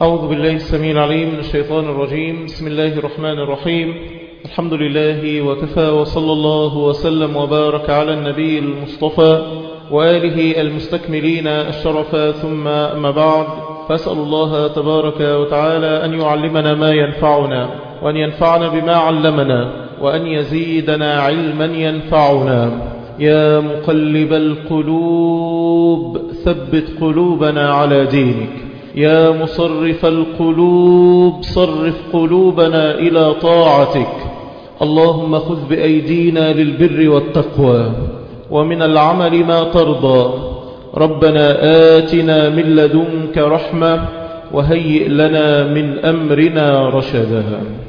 أعوذ بالله السميع العليم من الشيطان الرجيم بسم الله الرحمن الرحيم الحمد لله وكفى وصلى الله وسلم وبارك على النبي المصطفى وآله المستكملين الشرف ثم أما بعد فأسأل الله تبارك وتعالى أن يعلمنا ما ينفعنا وأن ينفعنا بما علمنا وأن يزيدنا علما ينفعنا يا مقلب القلوب ثبت قلوبنا على دينك يا مصرف القلوب صرف قلوبنا إلى طاعتك اللهم خذ بأيدينا للبر والتقوى ومن العمل ما ترضى ربنا آتنا من لدنك رحمة وهيئ لنا من أمرنا رشدا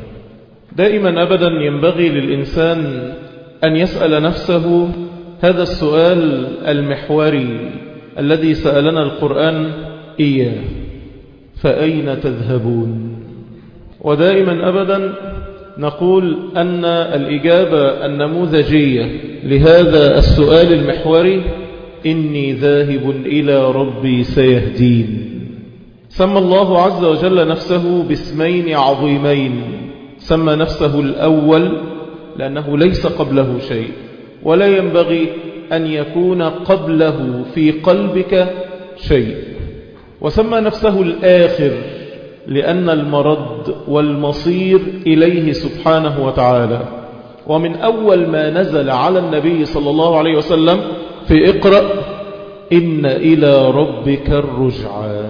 دائما أبدا ينبغي للإنسان أن يسأل نفسه هذا السؤال المحوري الذي سألنا القرآن إياه فأين تذهبون ودائما أبدا نقول أن الإجابة النموذجية لهذا السؤال المحوري إني ذاهب إلى ربي سيهدين سمى الله عز وجل نفسه باسمين عظيمين سمى نفسه الأول لأنه ليس قبله شيء ولا ينبغي أن يكون قبله في قلبك شيء وسمى نفسه الآخر لأن المرد والمصير إليه سبحانه وتعالى ومن أول ما نزل على النبي صلى الله عليه وسلم في اقرأ إن إلى ربك الرجعى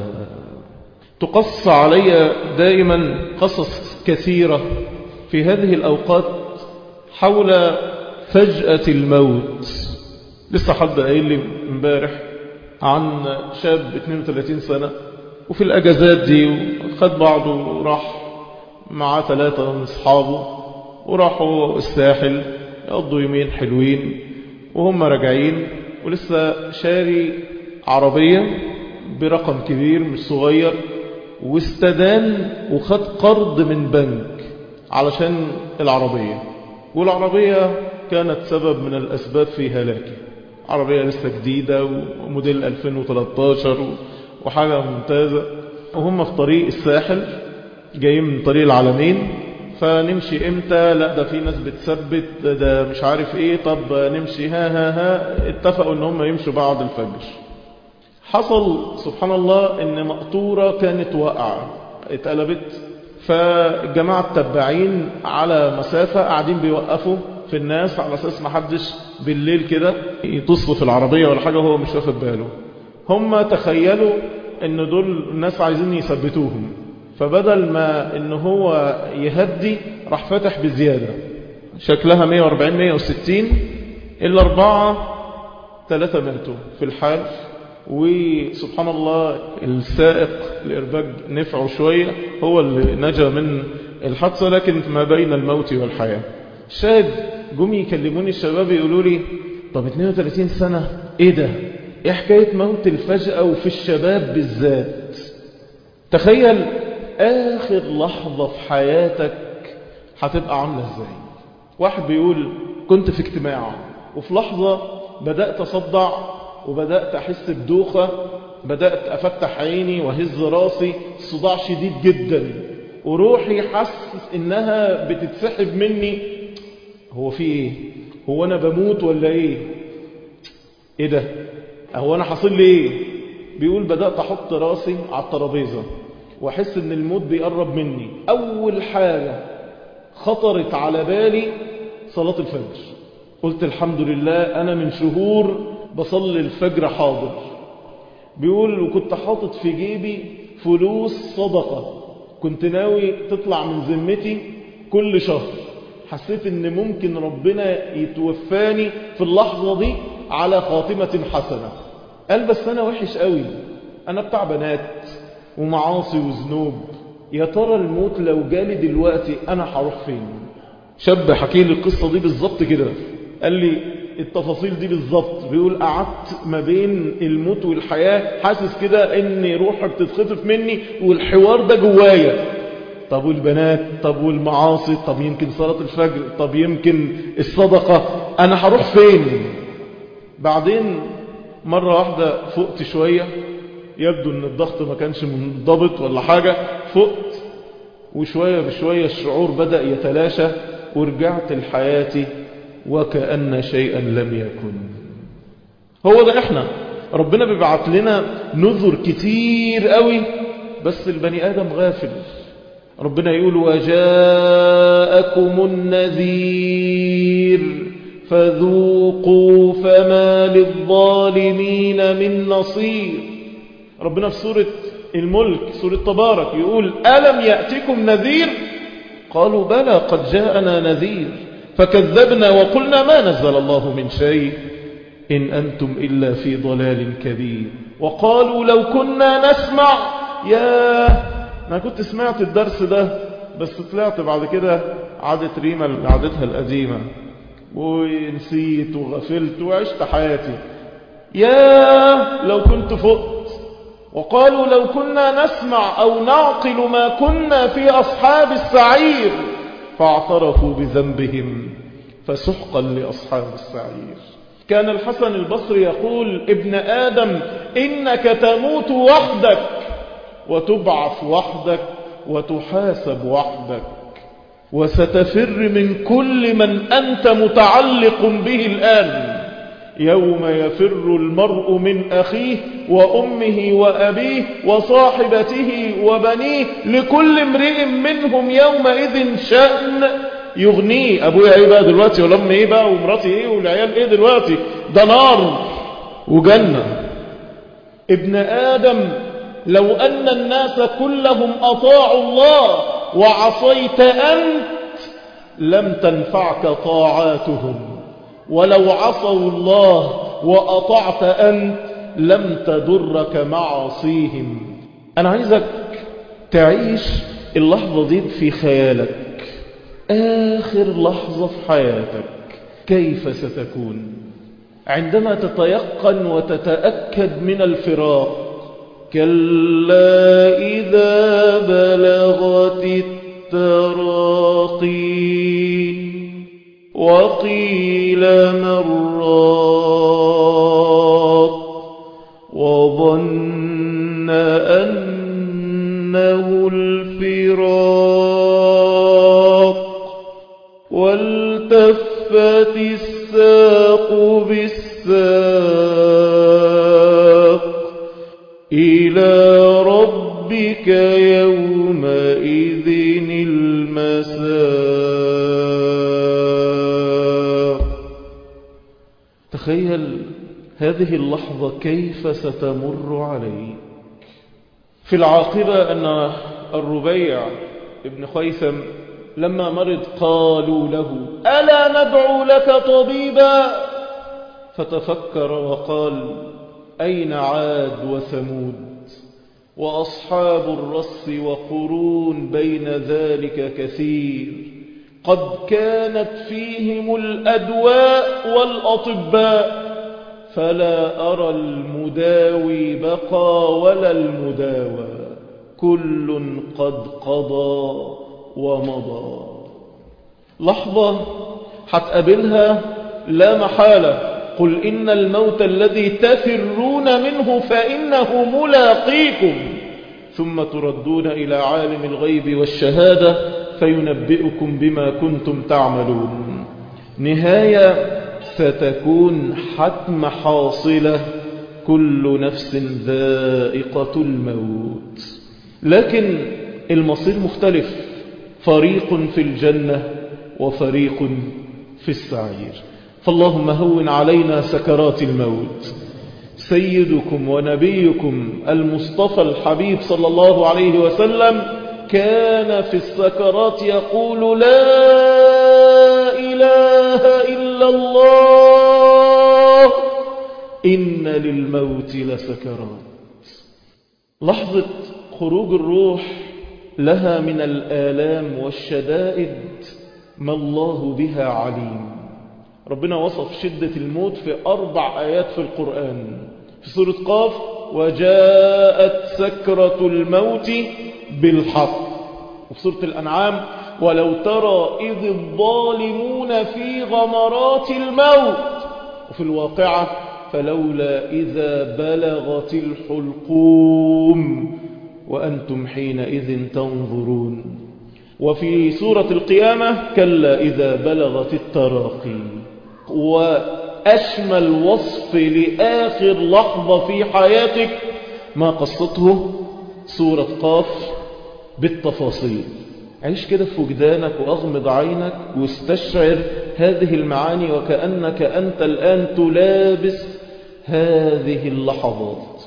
تقص علي دائما قصص كثيرة في هذه الأوقات حول فجأة الموت لسه حد قايل لي امبارح عن شاب 32 سنة وفي الأجازات دي خد بعضه وراح مع ثلاثة من أصحابه وراحوا الساحل يقضوا يومين حلوين وهم راجعين ولسه شاري عربية برقم كبير مش صغير واستدان وخد قرض من بنك علشان العربية والعربية كانت سبب من الأسباب في هلاكه عربية لسه جديدة وموديل 2013 وحاجة ممتازة وهم في طريق الساحل جايين من طريق العالمين فنمشي امتى لا ده في ناس بتثبت ده, ده مش عارف ايه طب نمشي ها ها ها اتفقوا ان هم يمشوا بعد الفجر حصل سبحان الله ان مقطورة كانت واقعة اتقلبت فالجماعة التبعين على مسافة قاعدين بيوقفوا في الناس على اساس ما حدش بالليل كده يتصل في العربية ولا حاجة وهو مش واخد باله هم تخيلوا ان دول الناس عايزين يثبتوهم فبدل ما ان هو يهدي راح فتح بزيادة شكلها 140 160 الاربعة ثلاثة ماتوا في الحال وسبحان الله السائق الإرباج نفعه شوية هو اللي نجا من الحادثة لكن ما بين الموت والحياة الشاهد جم يكلموني الشباب يقولوا لي طب 32 سنة ايه ده ايه حكاية موت الفجأة وفي الشباب بالذات تخيل اخر لحظة في حياتك هتبقى عاملة ازاي واحد بيقول كنت في اجتماع وفي لحظة بدأت اصدع وبدأت احس بدوخة بدأت افتح عيني وهز راسي صداع شديد جدا وروحي حس انها بتتسحب مني هو في ايه هو انا بموت ولا ايه ايه ده هو انا حاصل لي ايه بيقول بدأت احط راسي على الترابيزة واحس ان الموت بيقرب مني اول حاجة خطرت على بالي صلاة الفجر قلت الحمد لله انا من شهور بصلي الفجر حاضر بيقول وكنت حاطط في جيبي فلوس صدقة كنت ناوي تطلع من ذمتي كل شهر حسيت ان ممكن ربنا يتوفاني في اللحظة دي على خاتمة حسنة قال بس انا وحش قوي انا بتاع بنات ومعاصي وذنوب يا ترى الموت لو جالي دلوقتي انا هروح فين شاب حكي لي القصة دي بالظبط كده قال لي التفاصيل دي بالظبط بيقول قعدت ما بين الموت والحياة حاسس كده ان روحي بتتخطف مني والحوار ده جوايا طب والبنات طب والمعاصي طب يمكن صلاة الفجر طب يمكن الصدقة انا هروح فين بعدين مرة واحدة فقت شوية يبدو ان الضغط ما كانش منضبط ولا حاجة فقت وشوية بشوية الشعور بدأ يتلاشى ورجعت لحياتي وكأن شيئا لم يكن هو ده احنا ربنا بيبعت لنا نذر كتير قوي بس البني آدم غافل ربنا يقول وجاءكم النذير فذوقوا فما للظالمين من نصير ربنا في سورة الملك سورة تبارك يقول ألم يأتكم نذير قالوا بلى قد جاءنا نذير فكذبنا وقلنا ما نزل الله من شيء إن أنتم إلا في ضلال كبير وقالوا لو كنا نسمع يا أنا كنت سمعت الدرس ده بس طلعت بعد كده عادت ريما عادتها القديمة ونسيت وغفلت وعشت حياتي يا لو كنت فقت وقالوا لو كنا نسمع أو نعقل ما كنا في أصحاب السعير فاعترفوا بذنبهم فسحقا لأصحاب السعير كان الحسن البصري يقول ابن آدم إنك تموت وحدك وتبعث وحدك وتحاسب وحدك وستفر من كل من أنت متعلق به الآن يوم يفر المرء من أخيه وأمه وأبيه وصاحبته وبنيه لكل امرئ منهم يومئذ شأن يغنيه أبويا إيه بقى دلوقتي ولا أمي إيه بقى ومراتي إيه والعيال إيه دلوقتي ده نار وجنة ابن آدم لو أن الناس كلهم أطاعوا الله وعصيت أنت لم تنفعك طاعاتهم ولو عصوا الله وأطعت أنت لم تضرك معاصيهم أنا عايزك تعيش اللحظة دي في خيالك آخر لحظة في حياتك كيف ستكون عندما تتيقن وتتأكد من الفراق كلا إذا بلغت التراقي وقيل من راق وظن أنه الفراق والتفت الساق بالساق إلى ربك يومئذ المساق تخيل هذه اللحظة كيف ستمر عليك في العاقبة أن الربيع ابن خيثم لما مرض قالوا له ألا ندعو لك طبيبا فتفكر وقال أين عاد وثمود وأصحاب الرس وقرون بين ذلك كثير قد كانت فيهم الأدواء والأطباء فلا أرى المداوي بقى ولا المداوى كل قد قضى ومضى لحظة هتقابلها لا محالة قل إن الموت الذي تفرون منه فإنه ملاقيكم ثم تردون إلى عالم الغيب والشهادة فينبئكم بما كنتم تعملون نهاية ستكون حتم حاصلة كل نفس ذائقة الموت لكن المصير مختلف فريق في الجنة وفريق في السعير فاللهم هون علينا سكرات الموت سيدكم ونبيكم المصطفى الحبيب صلى الله عليه وسلم كان في السكرات يقول لا إله إلا الله إن للموت لسكرات لحظة خروج الروح لها من الآلام والشدائد ما الله بها عليم ربنا وصف شدة الموت في أربع آيات في القرآن في سورة قاف وجاءت سكرة الموت بالحق وفي سورة الأنعام ولو ترى إذ الظالمون في غمرات الموت وفي الواقعة فلولا إذا بلغت الحلقوم وأنتم حينئذ تنظرون وفي سورة القيامة كلا إذا بلغت التراقي وأشمل وصف لآخر لحظة في حياتك ما قصته سورة قاف بالتفاصيل عيش كده في وجدانك وأغمض عينك واستشعر هذه المعاني وكأنك أنت الآن تلابس هذه اللحظات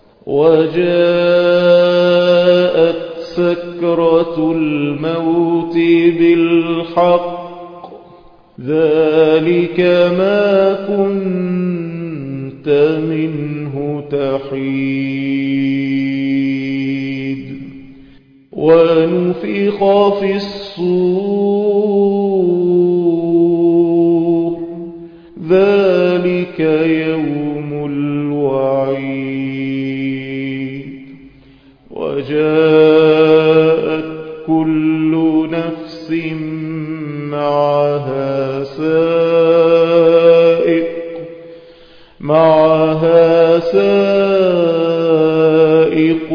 وجاءت سكرة الموت بالحق ذلك ما كنت منه تحيد ونفخ في الصور ذلك يوم الوعيد وجاءت كل نفس معها سائق معها سائق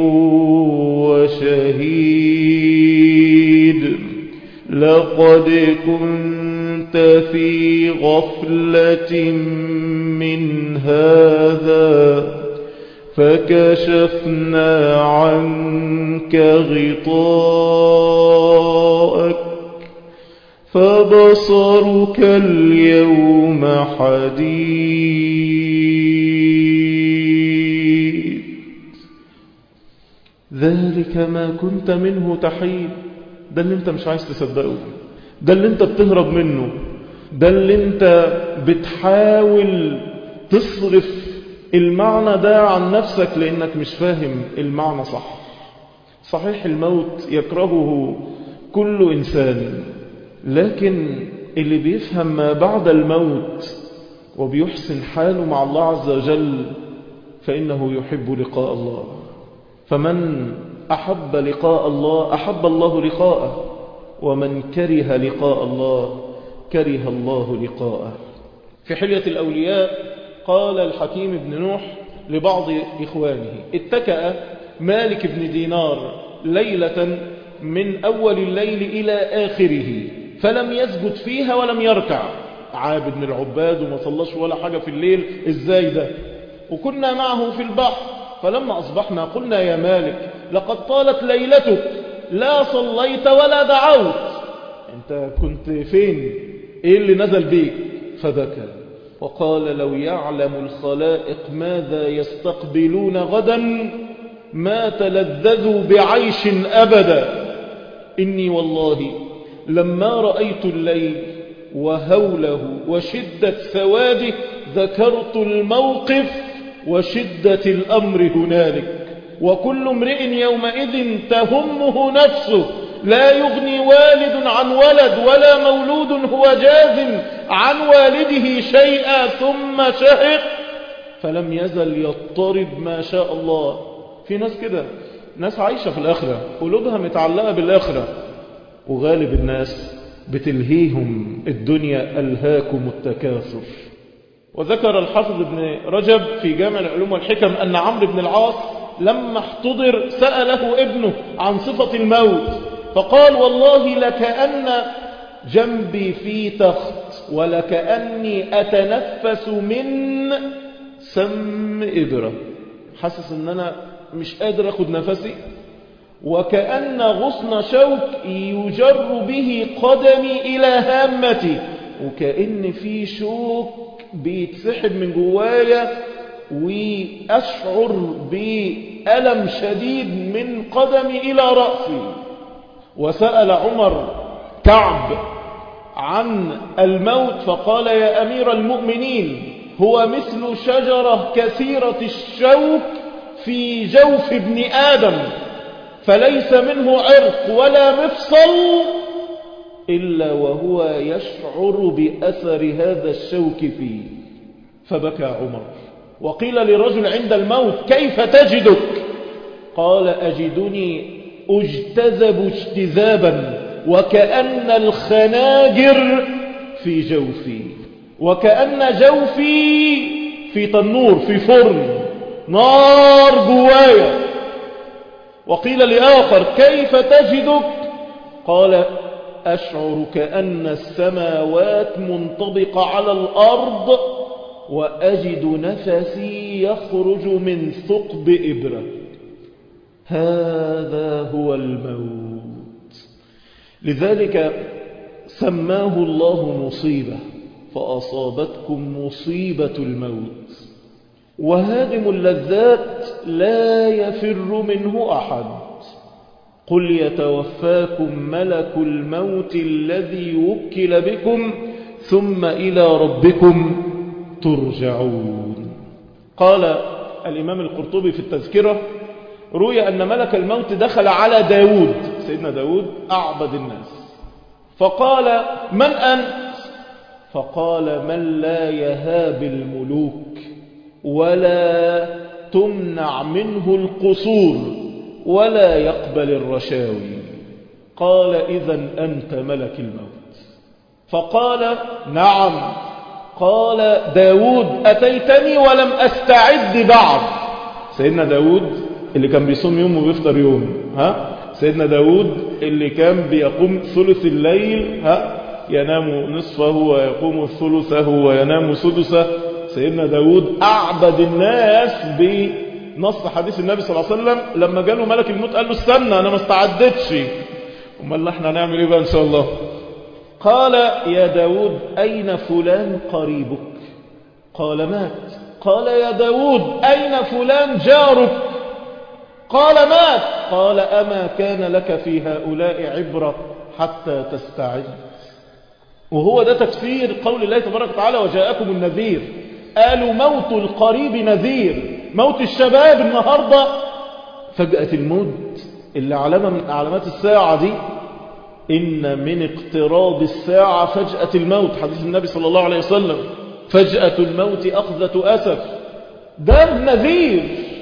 وشهيد لقد كنت في غفلة من هذا فكشفنا عنك غطاءك فبصرك اليوم حديد ذلك ما كنت منه تحيد ده اللي انت مش عايز تصدقه ده اللي انت بتهرب منه ده اللي انت بتحاول تصرف المعنى ده عن نفسك لانك مش فاهم المعنى صح صحيح الموت يكرهه كل انسان لكن اللي بيفهم ما بعد الموت وبيحسن حاله مع الله عز وجل فإنه يحب لقاء الله فمن أحب لقاء الله أحب الله لقاءه ومن كره لقاء الله كره الله لقاءه في حلية الأولياء قال الحكيم بن نوح لبعض إخوانه اتكأ مالك بن دينار ليلة من أول الليل إلى آخره فلم يسجد فيها ولم يركع عابد من العباد وما صلىش ولا حاجة في الليل ازاي ده وكنا معه في البحر فلما أصبحنا قلنا يا مالك لقد طالت ليلتك لا صليت ولا دعوت انت كنت فين ايه اللي نزل بيك فبكى وقال لو يعلم الخلائق ماذا يستقبلون غدا ما تلذذوا بعيش أبدا إني والله لما رأيت الليل وهوله وشدة سواده ذكرت الموقف وشدة الأمر هنالك وكل امرئ يومئذ تهمه نفسه لا يغني والد عن ولد ولا مولود هو جاز عن والده شيئا ثم شهق فلم يزل يضطرب ما شاء الله في ناس كده ناس عايشة في الآخرة قلوبها متعلقة بالآخرة وغالب الناس بتلهيهم الدنيا ألهاكم التكاثر وذكر الحافظ ابن رجب في جامع العلوم والحكم أن عمرو بن العاص لما احتضر سأله ابنه عن صفة الموت فقال والله لكأن جنبي في تخت ولكأني أتنفس من سم إبرة حاسس ان انا مش قادر اخد نفسي وكأن غصن شوك يجر به قدمي إلى هامتي وكأن في شوك بيتسحب من جوايا وأشعر بألم شديد من قدمي إلى رأسي وسأل عمر كعب عن الموت فقال يا أمير المؤمنين هو مثل شجرة كثيرة الشوك في جوف ابن آدم فليس منه عرق ولا مفصل إلا وهو يشعر بأثر هذا الشوك فيه فبكى عمر وقيل لرجل عند الموت كيف تجدك قال أجدني اجتذب اجتذابا وكأن الخناجر في جوفي وكأن جوفي في تنور في فرن نار جوايا وقيل لآخر كيف تجدك قال أشعر كأن السماوات منطبقة على الأرض وأجد نفسي يخرج من ثقب إبرة هذا هو الموت لذلك سماه الله مصيبة فأصابتكم مصيبة الموت وهادم اللذات لا يفر منه أحد قل يتوفاكم ملك الموت الذي وكل بكم ثم إلى ربكم ترجعون قال الإمام القرطبي في التذكرة روي أن ملك الموت دخل على داود سيدنا داود أعبد الناس فقال من أنت فقال من لا يهاب الملوك ولا تمنع منه القصور ولا يقبل الرشاوي قال إذا أنت ملك الموت فقال نعم قال داود أتيتني ولم أستعد بعد سيدنا داود اللي كان بيصوم يوم وبيفطر يوم ها سيدنا داود اللي كان بيقوم ثلث الليل ها ينام نصفه ويقوم ثلثه وينام سدسه سيدنا داود أعبد الناس بنص حديث النبي صلى الله عليه وسلم لما جاله ملك الموت قال له استنى أنا ما استعدتش امال احنا هنعمل ايه بقى ان شاء الله قال يا داود أين فلان قريبك قال مات قال يا داود أين فلان جارك قال مات قال أما كان لك في هؤلاء عبرة حتى تستعد وهو ده تفسير قول الله تبارك وتعالى وجاءكم النذير قالوا موت القريب نذير موت الشباب النهاردة فجأة الموت اللي علامة من علامات الساعة دي إن من اقتراب الساعة فجأة الموت حديث النبي صلى الله عليه وسلم فجأة الموت أخذة أسف ده نذير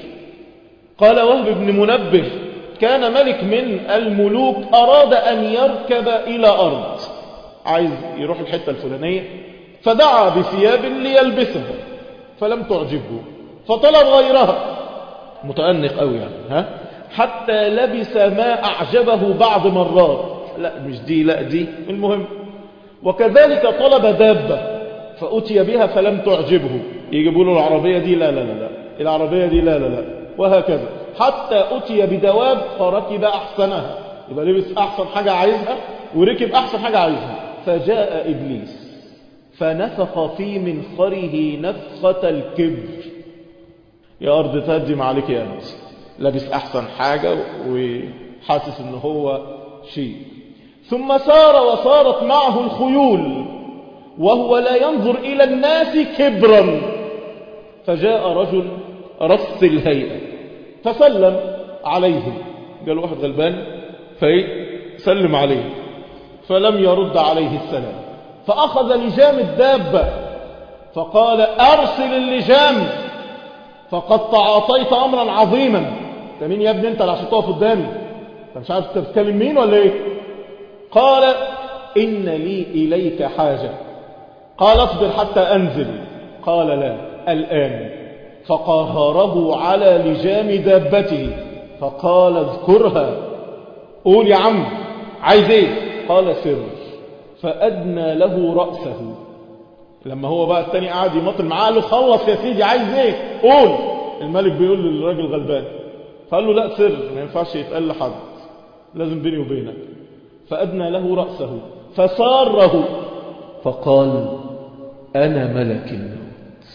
قال وهب بن منبه كان ملك من الملوك أراد أن يركب إلى أرض عايز يروح الحتة الفلانية فدعا بثياب ليلبسها فلم تعجبه فطلب غيرها متأنق قوي يعني ها حتى لبس ما أعجبه بعض مرات لا مش دي لا دي المهم وكذلك طلب دابة فأتي بها فلم تعجبه يجيبوا له العربية دي لا لا لا لا العربية دي لا لا لا وهكذا حتى أتي بدواب فركب أحسنها يبقى لبس أحسن حاجة عايزها وركب أحسن حاجة عايزها فجاء إبليس فنفخ في منخره نفخة الكبر يا أرض تهدم عليك يا أنت لابس أحسن حاجة وحاسس أنه هو شيء ثم سار وصارت معه الخيول وهو لا ينظر إلى الناس كبرا فجاء رجل رص الهيئة فسلم عليه قال واحد غلبان فسلم عليه فلم يرد عليه السلام فأخذ لجام الدابة فقال أرسل اللجام فقد تعاطيت أمرا عظيما انت مين يا ابني انت اللي عشان تقف قدامي انت مش عارف تتكلم مين ولا ايه قال إن لي إليك حاجة قال اصبر حتى أنزل قال لا الآن فقهره على لجام دابته فقال اذكرها قول يا عم عايز ايه قال سر فأدنى له رأسه لما هو بقى التاني قاعد يمطل معاه قال له خلص يا سيدي عايز ايه قول الملك بيقول للراجل غلبان فقال له لا سر ما ينفعش يتقال لحد لازم بيني وبينك فأدنى له رأسه فساره فقال أنا ملك الموت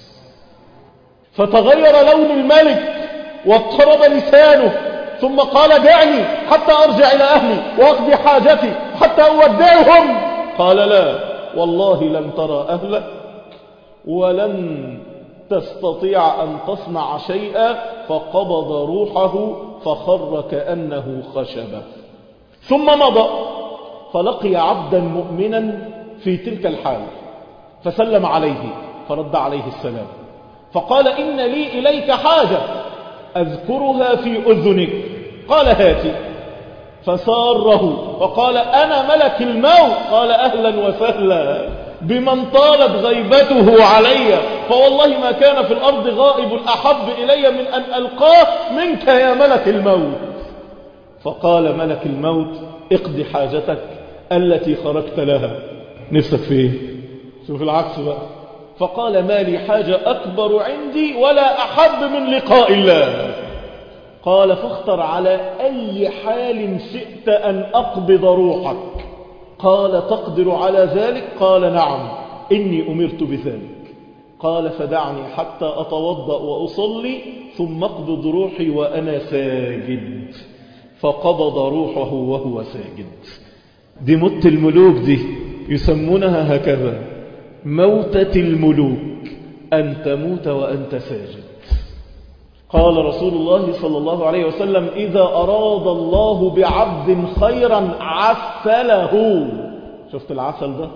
فتغير لون الملك واضطرب لسانه ثم قال دعني حتى أرجع إلى أهلي وأقضي حاجتي حتى أودعهم قال لا والله لن ترى أهلك ولن تستطيع أن تصنع شيئا فقبض روحه فخر كأنه خشبة ثم مضى فلقي عبدا مؤمنا في تلك الحال فسلم عليه فرد عليه السلام فقال إن لي إليك حاجة أذكرها في أذنك قال هاتي فساره وقال أنا ملك الموت قال أهلا وسهلا بمن طالت غيبته علي فوالله ما كان في الأرض غائب أحب إلي من أن ألقاه منك يا ملك الموت فقال ملك الموت اقضي حاجتك التي خرجت لها نفسك فيه شوف العكس بقى فقال ما لي حاجة أكبر عندي ولا أحب من لقاء الله قال فاختر على أي حال شئت أن أقبض روحك قال تقدر على ذلك قال نعم إني أمرت بذلك قال فدعني حتى أتوضأ وأصلي ثم اقبض روحي وأنا ساجد فقبض روحه وهو ساجد دي مت الملوك دي يسمونها هكذا موتة الملوك أن تموت وأنت ساجد قال رسول الله صلى الله عليه وسلم إذا أراد الله بعبد خيرا عسله شفت العسل ده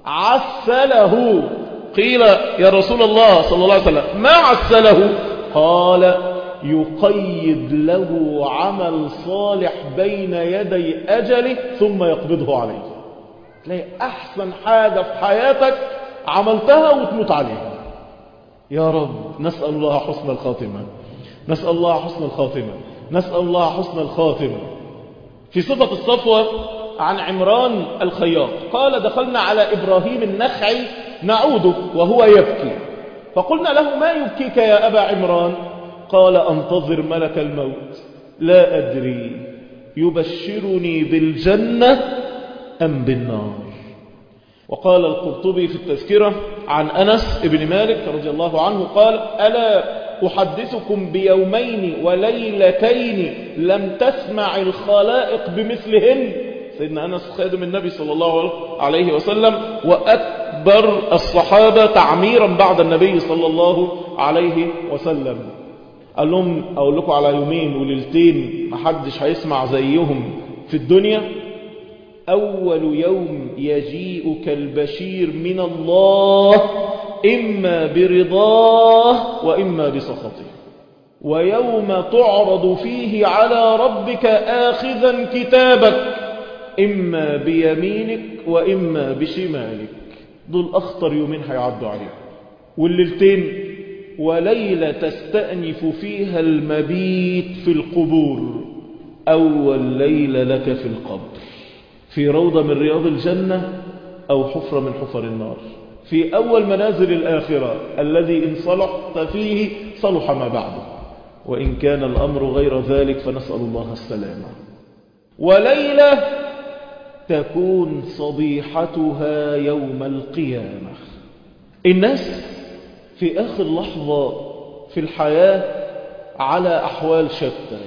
عسله قيل يا رسول الله صلى الله عليه وسلم ما عسله قال يقيد له عمل صالح بين يدي أجله ثم يقبضه عليه تلاقي أحسن حاجة في حياتك عملتها وتموت عليها يا رب نسأل الله حسن الخاتمة نسأل الله حسن الخاتمة نسأل الله حسن الخاتمة في صفة الصفوة عن عمران الخياط قال دخلنا على إبراهيم النخعي نعوده وهو يبكي فقلنا له ما يبكيك يا أبا عمران قال أنتظر ملك الموت لا أدري يبشرني بالجنة أم بالنار وقال القرطبي في التذكرة عن أنس بن مالك رضي الله عنه قال ألا أحدثكم بيومين وليلتين لم تسمع الخلائق بمثلهن سيدنا أنس خادم النبي صلى الله عليه وسلم وأكبر الصحابة تعميرا بعد النبي صلى الله عليه وسلم قال لهم أقول لكم على يومين وليلتين محدش هيسمع زيهم في الدنيا أول يوم يجيئك البشير من الله إما برضاه وإما بسخطه ويوم تعرض فيه على ربك آخذا كتابك إما بيمينك وإما بشمالك دول أخطر يومين هيعدوا عليهم والليلتين وليلة تستأنف فيها المبيت في القبور أول ليلة لك في القبر في روضة من رياض الجنة أو حفرة من حفر النار في أول منازل الآخرة الذي إن صلحت فيه صلح ما بعده وإن كان الأمر غير ذلك فنسأل الله السلامة وليلة تكون صبيحتها يوم القيامة الناس في آخر لحظة في الحياة على أحوال شتى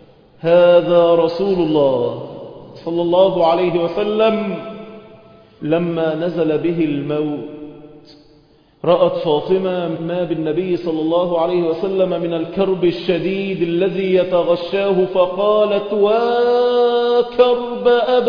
هذا رسول الله صلى الله عليه وسلم لما نزل به الموت رأت فاطمة ما بالنبي صلى الله عليه وسلم من الكرب الشديد الذي يتغشاه فقالت وكرب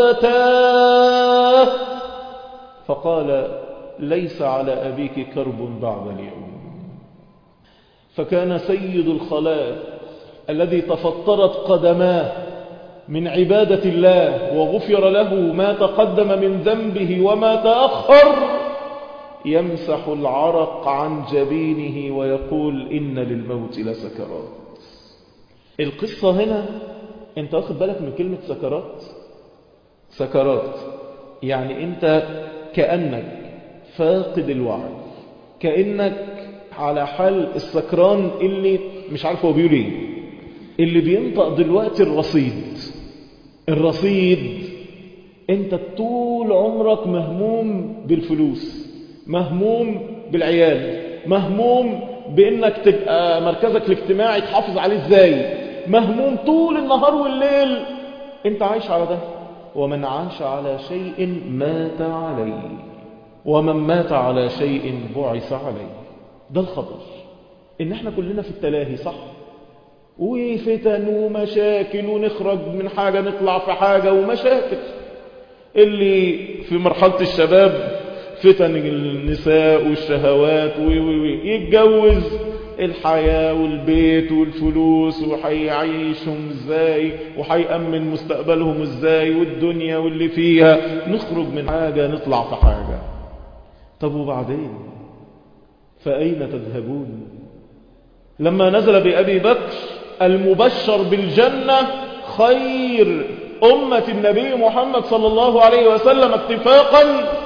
أبتاه فقال ليس على أبيك كرب بعد اليوم فكان سيد الخلائق الذي تفطرت قدماه من عبادة الله وغفر له ما تقدم من ذنبه وما تأخر يمسح العرق عن جبينه ويقول إن للموت لسكرات القصة هنا انت واخد بالك من كلمة سكرات سكرات يعني انت كأنك فاقد الوعي كأنك على حال السكران اللي مش عارف هو بيقول ايه اللي بينطق دلوقتي الرصيد الرصيد انت طول عمرك مهموم بالفلوس مهموم بالعيال مهموم بانك تبقى مركزك الاجتماعي تحافظ عليه ازاي مهموم طول النهار والليل انت عايش على ده ومن عاش على شيء مات عليه ومن مات على شيء بعث عليه ده الخطر ان احنا كلنا في التلاهي صح وفتن ومشاكل ونخرج من حاجة نطلع في حاجة ومشاكل اللي في مرحلة الشباب فتن النساء والشهوات يتجوز الحياة والبيت والفلوس وحيعيشهم ازاي وحيأمن مستقبلهم ازاي والدنيا واللي فيها نخرج من حاجة نطلع في حاجة طب وبعدين فأين تذهبون لما نزل بأبي بكر المبشر بالجنة خير أمة النبي محمد صلى الله عليه وسلم اتفاقا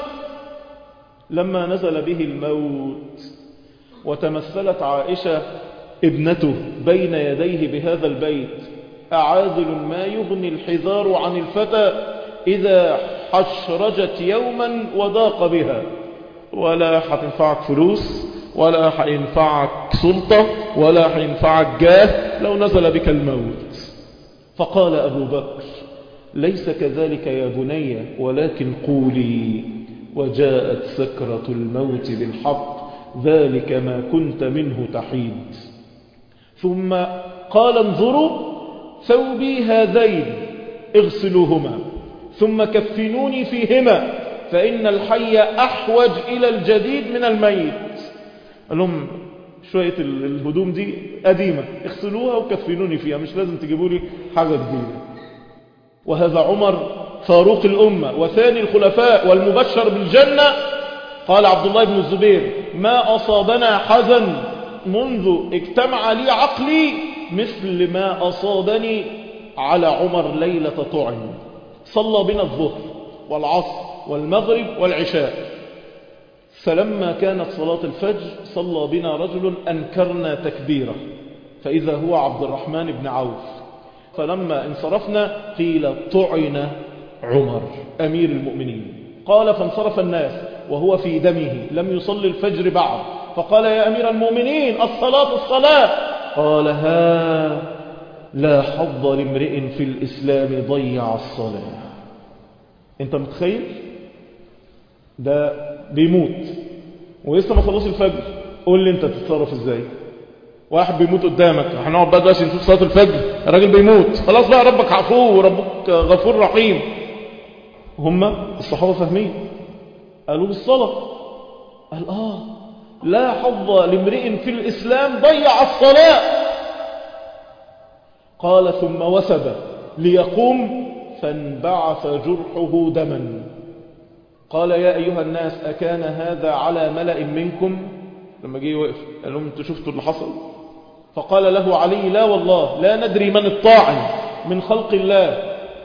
لما نزل به الموت وتمثلت عائشة ابنته بين يديه بهذا البيت أعاذل ما يغني الحذار عن الفتى إذا حشرجت يوما وضاق بها ولا هتنفعك فلوس ولا هينفعك سلطة ولا هينفعك جاه لو نزل بك الموت فقال أبو بكر ليس كذلك يا بني ولكن قولي وجاءت سكرة الموت بالحق ذلك ما كنت منه تحيد ثم قال انظروا ثوبي هذين اغسلوهما ثم كفنوني فيهما فإن الحي أحوج إلى الجديد من الميت قال لهم شوية الهدوم دي قديمة اغسلوها وكفنوني فيها مش لازم تجيبوا لي حاجة جديدة وهذا عمر فاروق الأمة وثاني الخلفاء والمبشر بالجنة قال عبد الله بن الزبير ما أصابنا حزن منذ اجتمع لي عقلي مثل ما أصابني على عمر ليلة طعن صلى بنا الظهر والعصر والمغرب والعشاء فلما كانت صلاة الفجر صلى بنا رجل أنكرنا تكبيره فإذا هو عبد الرحمن بن عوف فلما انصرفنا قيل طعن عمر أمير المؤمنين قال فانصرف الناس وهو في دمه لم يصلي الفجر بعد فقال يا أمير المؤمنين الصلاة الصلاة قال ها لا حظ لامرئ في الإسلام ضيع الصلاة انت متخيل ده بيموت ولسه ما خلص الفجر قول لي انت تتصرف ازاي واحد بيموت قدامك هنقعد بقى دلوقتي نشوف صلاه الفجر الراجل بيموت خلاص بقى ربك عفو وربك غفور رحيم هم الصحابه فاهمين قالوا بالصلاه قال اه لا حظ لامرئ في الاسلام ضيع الصلاه قال ثم وثب ليقوم فانبعث جرحه دما قال يا أيها الناس أكان هذا على ملأ منكم لما جه وقف قال لهم انتوا شفتوا اللي حصل فقال له علي لا والله لا ندري من الطاعن من خلق الله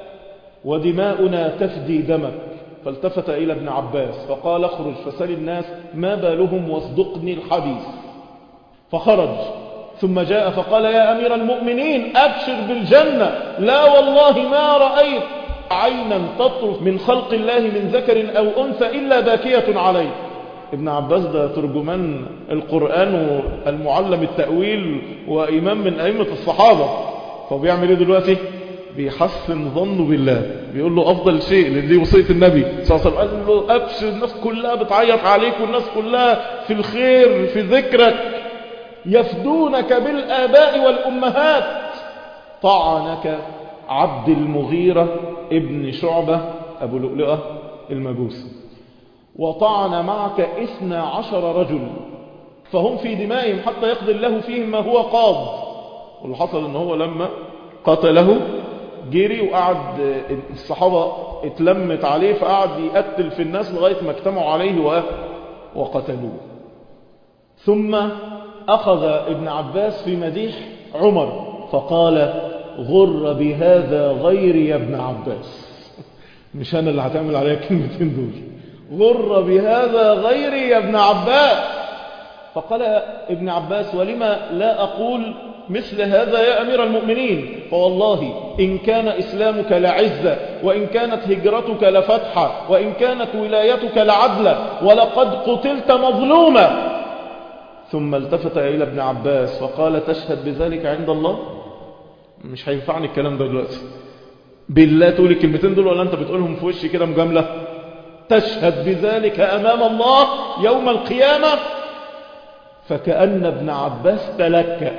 ودماؤنا تفدي دمك فالتفت إلى ابن عباس فقال اخرج فسل الناس ما بالهم واصدقني الحديث فخرج ثم جاء فقال يا أمير المؤمنين أبشر بالجنة لا والله ما رأيت عينا تطرف من خلق الله من ذكر أو أنثى إلا باكية عليه ابن عباس ده ترجمان القرآن والمعلم التأويل وإمام من أئمة الصحابة فبيعمل ايه دلوقتي بيحسن ظنه بالله بيقول له أفضل شيء لأن دي وصية النبي صلى الله عليه وسلم قال له أبشر الناس كلها بتعيط عليك والناس كلها في الخير في ذكرك يفدونك بالآباء والأمهات طعنك عبد المغيرة ابن شعبة أبو لؤلؤة المجوسي وطعن معك اثنى عشر رجل فهم في دمائهم حتى يقضي الله فيهم ما هو قاض واللي حصل ان هو لما قتله جري وقعد الصحابة اتلمت عليه فقعد يقتل في الناس لغاية ما اجتمعوا عليه وقتلوه ثم أخذ ابن عباس في مديح عمر فقال غر بهذا غيري يا ابن عباس مش أنا اللي هتعمل عليها كلمتين دول غر بهذا غيري يا ابن عباس فقال ابن عباس ولما لا أقول مثل هذا يا أمير المؤمنين فوالله إن كان إسلامك لعزة وإن كانت هجرتك لفتحة وإن كانت ولايتك لعدلة ولقد قتلت مظلوما ثم التفت إلى ابن عباس وقال تشهد بذلك عند الله مش هينفعني الكلام ده دلوقتي بالله تقول الكلمتين دول ولا أنت بتقولهم في وشي كده مجاملة تشهد بذلك أمام الله يوم القيامة فكأن ابن عباس تلكأ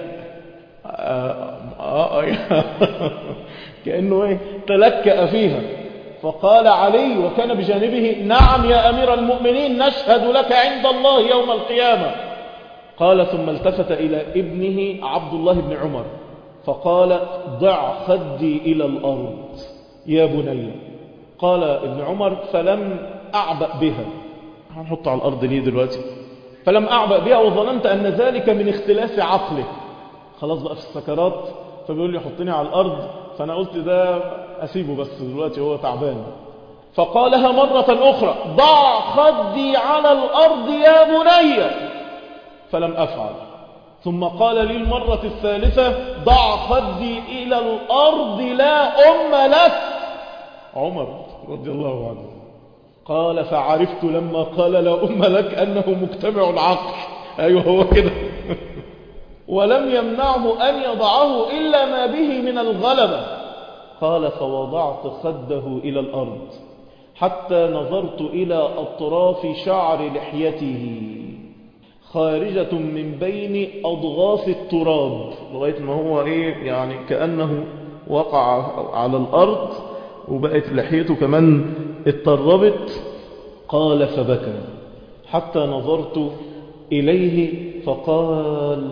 آه آه آه كأنه ايه تلكأ فيها فقال علي وكان بجانبه نعم يا أمير المؤمنين نشهد لك عند الله يوم القيامة قال ثم التفت إلى ابنه عبد الله بن عمر فقال ضع خدي إلى الأرض يا بني قال ابن عمر فلم أعبأ بها هنحط على الأرض ليه دلوقتي فلم أعبأ بها وظننت أن ذلك من اختلاف عقله خلاص بقى في السكرات فبيقول لي حطني على الأرض فأنا قلت ده أسيبه بس دلوقتي هو تعبان فقالها مرة أخرى ضع خدي على الأرض يا بني فلم أفعل ثم قال لي المرة الثالثة ضع خدي إلى الأرض لا أم لك عمر رضي الله عنه قال فعرفت لما قال لا أم لك أنه مجتمع العقل أيوه هو كده ولم يمنعه أن يضعه إلا ما به من الغلبة قال فوضعت خده إلى الأرض حتى نظرت إلى أطراف شعر لحيته خارجة من بين أضغاث التراب لغاية ما هو إيه يعني كأنه وقع على الأرض وبقت لحيته كمان اتطربت قال فبكى حتى نظرت إليه فقال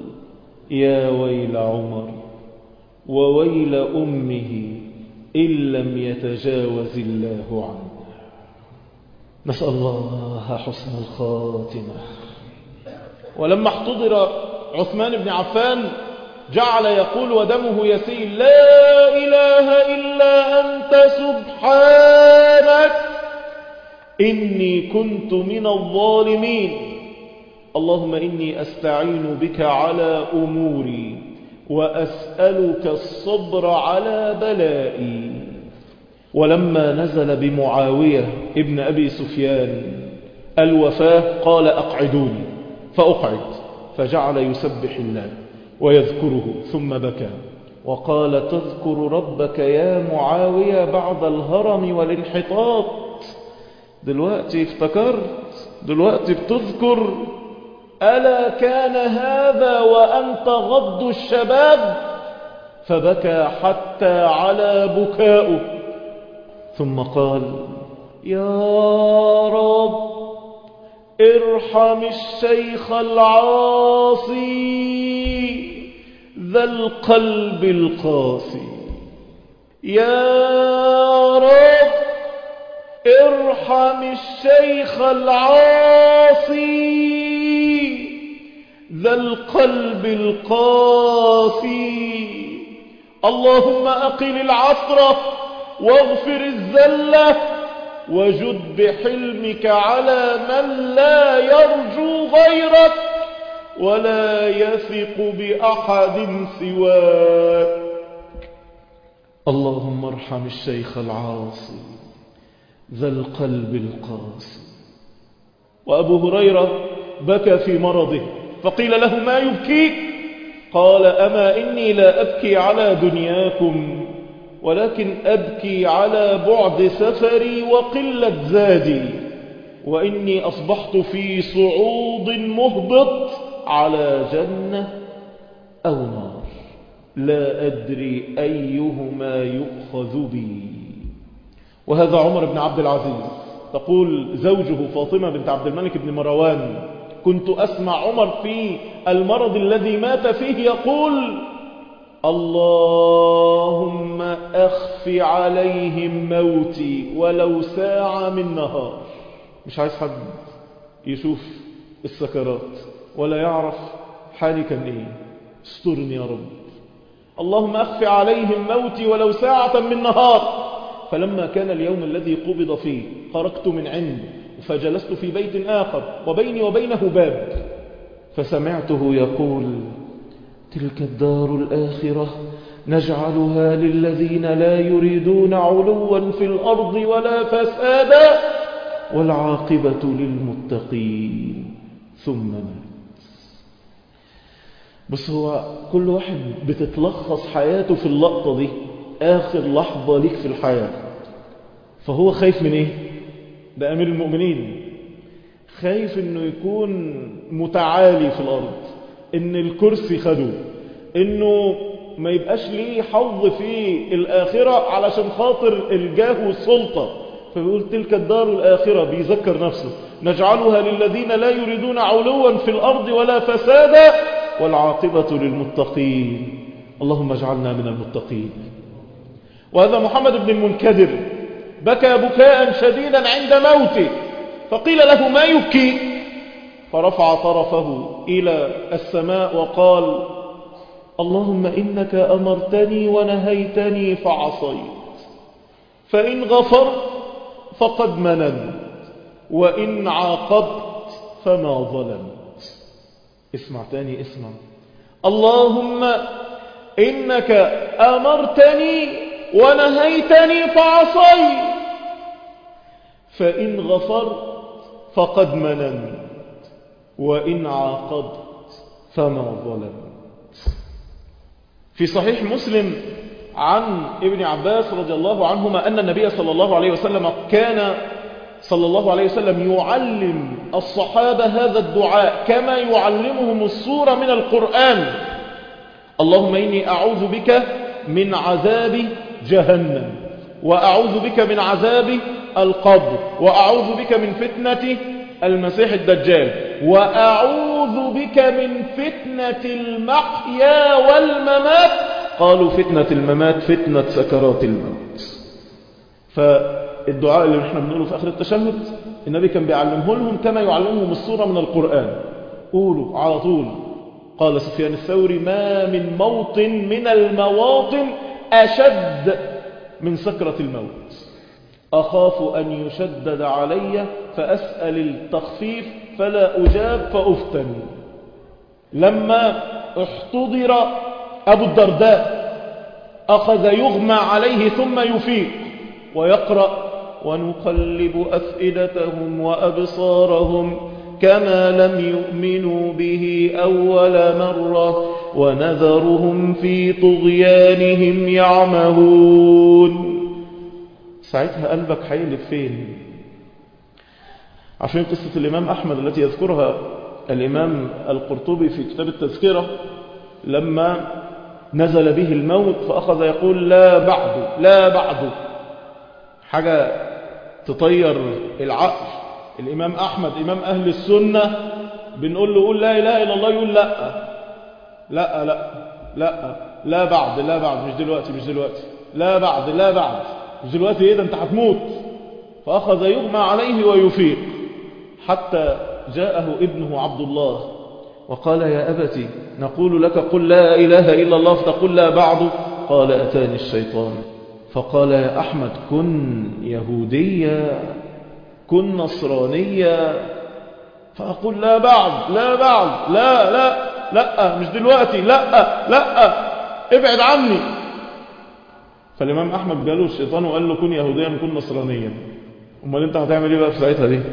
يا ويل عمر وويل أمه إن لم يتجاوز الله عنه نسأل الله حسن الخاتمة ولما احتضر عثمان بن عفان جعل يقول ودمه يسيل لا إله إلا أنت سبحانك إني كنت من الظالمين اللهم إني أستعين بك على أموري وأسألك الصبر على بلائي ولما نزل بمعاوية ابن أبي سفيان الوفاة قال أقعدوني فأقعد فجعل يسبح الله ويذكره ثم بكى وقال تذكر ربك يا معاوية بعد الهرم والانحطاط دلوقتي افتكرت دلوقتي بتذكر ألا كان هذا وأنت غض الشباب فبكى حتى على بكاؤه ثم قال يا رب ارحم الشيخ العاصي ذا القلب القاسي يا رب ارحم الشيخ العاصي ذا القلب القاسي اللهم أقل العثرة واغفر الزلة وجد بحلمك على من لا يرجو غيرك ولا يثق بأحد سواك اللهم ارحم الشيخ العاصي ذا القلب القاسي وأبو هريرة بكى في مرضه فقيل له ما يبكيك قال أما إني لا أبكي على دنياكم ولكن أبكي على بعد سفري وقلة زادي وإني أصبحت في صعود مهبط على جنة أو نار لا أدري أيهما يؤخذ بي وهذا عمر بن عبد العزيز تقول زوجه فاطمة بنت عبد الملك بن مروان كنت أسمع عمر في المرض الذي مات فيه يقول اللهم أخف عليهم موتي ولو ساعة من نهار مش عايز حد يشوف السكرات ولا يعرف حالي كان ايه استرني يا رب اللهم أخف عليهم موتي ولو ساعة من نهار فلما كان اليوم الذي قبض فيه خرجت من عنده فجلست في بيت آخر وبيني وبينه باب فسمعته يقول تلك الدار الآخرة نجعلها للذين لا يريدون علوا في الأرض ولا فسادا والعاقبة للمتقين ثم مات بس هو كل واحد بتتلخص حياته في اللقطة دي آخر لحظة ليك في الحياة فهو خايف من ايه ده أمير المؤمنين خايف انه يكون متعالي في الأرض ان الكرسي خدوه انه ما يبقاش ليه حظ في الآخرة علشان خاطر الجاه والسلطة فبيقول تلك الدار الآخرة بيذكر نفسه نجعلها للذين لا يريدون علوا في الأرض ولا فسادا والعاقبة للمتقين اللهم اجعلنا من المتقين وهذا محمد بن المنكدر بكى بكاء شديدا عند موته فقيل له ما يبكيك فرفع طرفه إلى السماء وقال اللهم إنك أمرتني ونهيتني فعصيت فإن غفرت فقد مننت وإن عاقبت فما ظلمت اسمع تاني اسمع اللهم إنك أمرتني ونهيتني فعصيت فإن غفرت فقد مننت وإن عاقبت فما ظلمت في صحيح مسلم عن ابن عباس رضي الله عنهما أن النبي صلى الله عليه وسلم كان صلى الله عليه وسلم يعلم الصحابة هذا الدعاء كما يعلمهم السورة من القرآن اللهم إني أعوذ بك من عذاب جهنم وأعوذ بك من عذاب القبر وأعوذ بك من فتنة المسيح الدجال وأعوذ بك من فتنة المحيا والممات قالوا فتنة الممات فتنة سكرات الموت فالدعاء اللي احنا بنقوله في آخر التشهد النبي كان بيعلمه لهم كما يعلمهم الصورة من القرآن قولوا على طول قال سفيان الثوري ما من موطن من المواطن أشد من سكرة الموت أخاف أن يشدد علي فأسأل التخفيف فلا أجاب فأفتن لما احتضر أبو الدرداء أخذ يغمى عليه ثم يفيق ويقرأ ونقلب أفئدتهم وأبصارهم كما لم يؤمنوا به أول مرة ونذرهم في طغيانهم يعمهون ساعتها قلبك هيقلب فين عشان قصة الإمام أحمد التي يذكرها الإمام القرطبي في كتاب التذكرة لما نزل به الموت فأخذ يقول لا بعد لا بعد حاجة تطير العقل الإمام أحمد إمام أهل السنة بنقول له قول لا إله إلا الله يقول لا لا لا لا لا بعد لا بعد مش دلوقتي مش دلوقتي لا بعد لا بعد مش دلوقتي ايه ده انت هتموت فأخذ يغمى عليه ويفيق حتى جاءه ابنه عبد الله وقال يا أبتي نقول لك قل لا إله إلا الله فتقول لا بعد قال أتاني الشيطان فقال يا أحمد كن يهوديا كن نصرانيا فأقول لا بعد لا بعد لا لا لا مش دلوقتي لا لا ابعد عني فالإمام أحمد قال له الشيطان وقال له كن يهوديا كن نصرانيا امال انت هتعمل ايه بقى في ساعتها دي